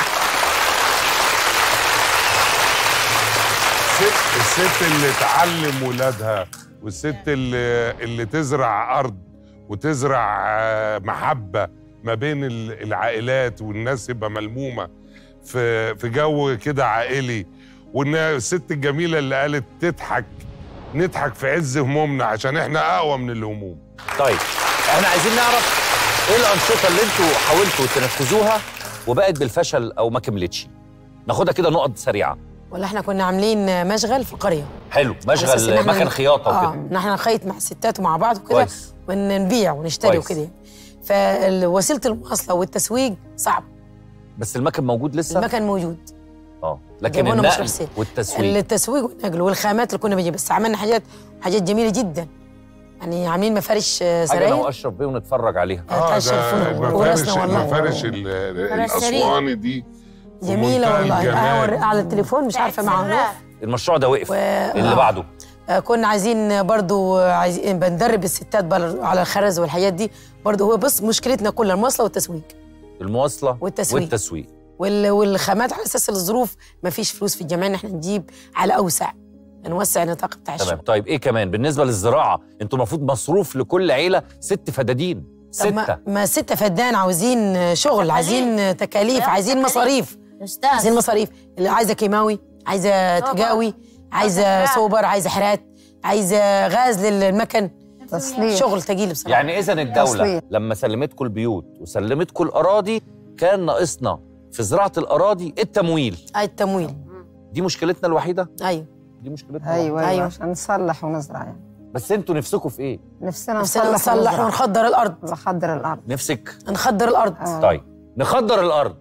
الست الست اللي تعلم ولادها والست اللي اللي تزرع ارض وتزرع آه، محبه ما بين ال- العائلات والناس يبقى ملمومه في في جو كده عائلي وان الست الجميله اللي قالت تضحك نضحك في عز همومنا عشان احنا اقوى من الهموم طيب احنا عايزين نعرف ايه الانشطه اللي انتوا حاولتوا تنفذوها وبقت بالفشل او ما كملتش ناخدها كده نقط سريعه ولا احنا كنا عاملين مشغل في القريه حلو على أساس إن مشغل إحنا مكان ن- خياطه اه وكده ان احنا نخيط مع الستات ومع بعض وكده كويس. ونبيع ونشتري كويس. وكده فوسيله المواصله والتسويق صعب بس المكن موجود لسه المكن موجود اه لكن جابونا مش النقل رسيل. والتسويق التسويق والنقل والخامات اللي كنا بنجيب بس عملنا حاجات حاجات جميله جدا يعني عاملين مفارش آه، حاجه انا سراير واشرف بيه ونتفرج عليها آه، تعال شرفونا. المفارش ورثنا والله. المفارش ال- الاسواني دي في جميله منتهى والله الجمال. آه، على التليفون مش عارفه مع نوف المشروع ده وقف و- اللي آه. بعده آه، كنا عايزين برضو آه، عايزين بندرب الستات بر- على الخرز والحاجات دي برضو هو بس مشكلتنا كلها المواصله والتسويق المواصله والتسويق. والتسويق وال- والخامات على اساس الظروف ما فيش فلوس في الجمعيه ان احنا نجيب على اوسع نوسع النطاق بتاع تمام الشغل طيب ايه كمان بالنسبه للزراعه انتوا المفروض مصروف لكل عيله ست فدادين طب سته ما, ما ستة فدان عاوزين شغل عايزين تكاليف عايزين مصاريف عايزين مصاريف اللي عايزه كيماوي عايزه تجاوي عايزه صوبر عايزه حرات عايزه غاز للمكن تصليح. شغل تقيل بصراحه يعني اذا الدوله تصليح. لما سلمتكم البيوت وسلمتكم الاراضي كان ناقصنا في زراعه الاراضي التمويل اي التمويل دي مشكلتنا الوحيده ايوه دي مشكلتنا ايوه الوحيدة. ايوه عشان نصلح ونزرع يعني بس انتوا نفسكم في ايه نفسنا نفسنا نصلح نصلح ونزرع. ونخضر الارض نخضر الارض نفسك نخضر الارض طيب نخضر الارض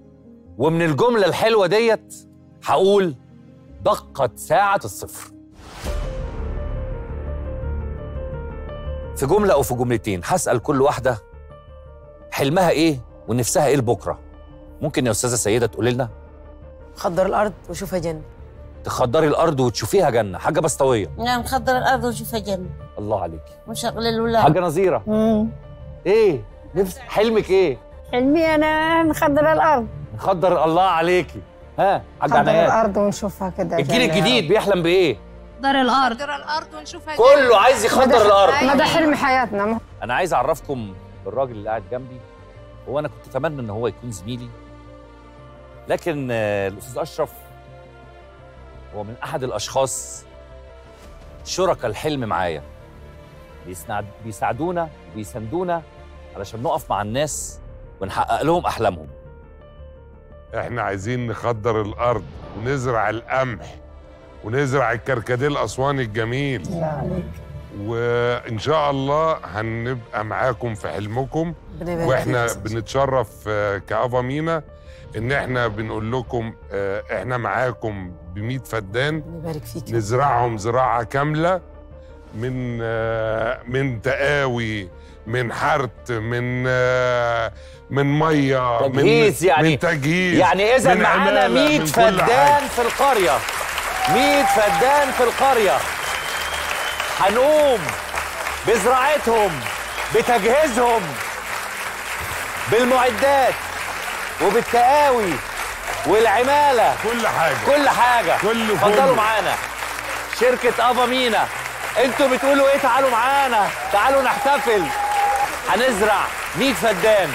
ومن الجمله الحلوه ديت هقول دقت ساعه الصفر في جمله او في جملتين هسال كل واحده حلمها ايه ونفسها ايه لبكره ممكن يا استاذه سيده تقولي لنا خضر الارض وشوفها جنه تخضري الارض وتشوفيها جنه حاجه بسطويه نعم خضر الارض ونشوفها جنه الله عليكي ونشغل الولاد حاجه نظيره ايه نفس حلمك ايه حلمي انا نخضر الارض نخضر الله عليكي ها حاجه نخضر عنايات الارض ونشوفها كده الجيل جنة. الجديد بيحلم بايه دار الارض نقدر الارض ونشوفها كله عايز يخضر الارض ما ده حلم حياتنا ما انا عايز اعرفكم بالراجل اللي قاعد جنبي هو انا كنت اتمنى ان هو يكون زميلي لكن آه، الاستاذ اشرف هو من احد الاشخاص شركاء الحلم معايا بيسنع- بيساعدونا وبيساندونا علشان نقف مع الناس ونحقق لهم احلامهم احنا عايزين نخدر الارض ونزرع القمح ونزرع الكركديه الاسواني الجميل وان شاء الله هنبقى معاكم في حلمكم ربنا يبارك واحنا فيك. بنتشرف آه، كافا مينا ان احنا بنقول لكم آه، احنا معاكم ب 100 فدان يبارك فيك نزرعهم زراعه كامله من آه، من تقاوي من حرث من آه، من ميه تجهيز من يعني من تجهيز يعني اذا من معانا عمالة، 100 من كل فدان حاجة. في القريه 100 فدان في القريه هنقوم بزراعتهم بتجهيزهم بالمعدات وبالتقاوي والعماله كل حاجه كل حاجه كل اتفضلوا فل. معانا شركه افا مينا انتوا بتقولوا ايه تعالوا معانا تعالوا نحتفل هنزرع 100 فدان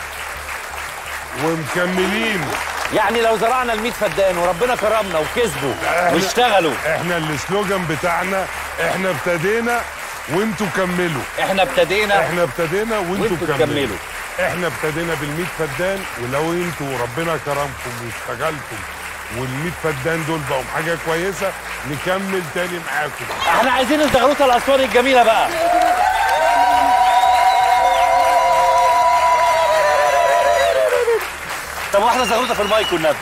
ومكملين يعني لو زرعنا ال 100 فدان وربنا كرمنا وكسبوا واشتغلوا احنا السلوجان بتاعنا احنا ابتدينا وانتوا كملوا احنا ابتدينا احنا ابتدينا وانتوا وانتوا كملوا تكملوا. احنا ابتدينا بال100 فدان ولو انتوا ربنا كرمكم واشتغلتم وال100 فدان دول بقوا حاجه كويسه نكمل تاني معاكم احنا عايزين الزغروطه الاسواني الجميله بقى طب واحده زغروطه في المايك والنبي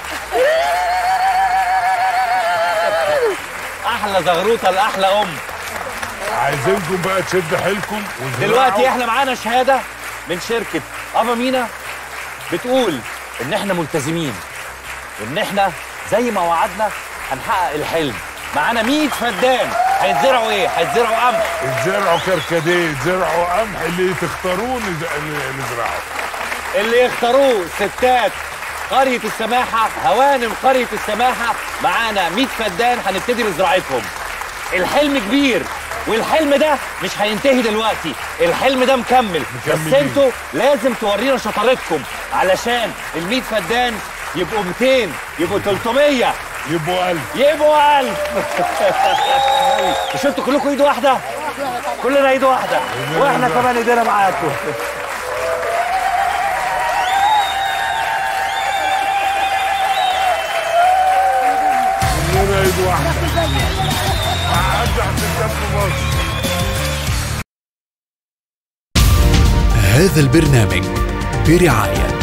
احلى زغروطه لاحلى ام عايزينكم بقى تشد حيلكم وزراعوا. دلوقتي احنا معانا شهاده من شركه افا مينا بتقول ان احنا ملتزمين وان احنا زي ما وعدنا هنحقق الحلم معانا 100 فدان هيتزرعوا ايه؟ هيتزرعوا قمح يتزرعوا كركديه يتزرعوا قمح اللي تختاروه نز- ن- نزرعه اللي يختاروه ستات قرية السماحة هوانم قرية السماحة معانا 100 فدان هنبتدي بزراعتهم الحلم كبير والحلم ده مش هينتهي دلوقتي الحلم ده مكمل بس مكملين. انتوا لازم تورينا شطارتكم علشان ال 100 فدان يبقوا 200 يبقوا 300 يبقوا 1000 يبقوا 1000 مش انتوا كلكم ايد واحدة؟ كلنا ايد واحدة واحنا كمان ايدينا معاكم كلنا ايد واحده اجدع ستات في مصر هذا البرنامج برعاية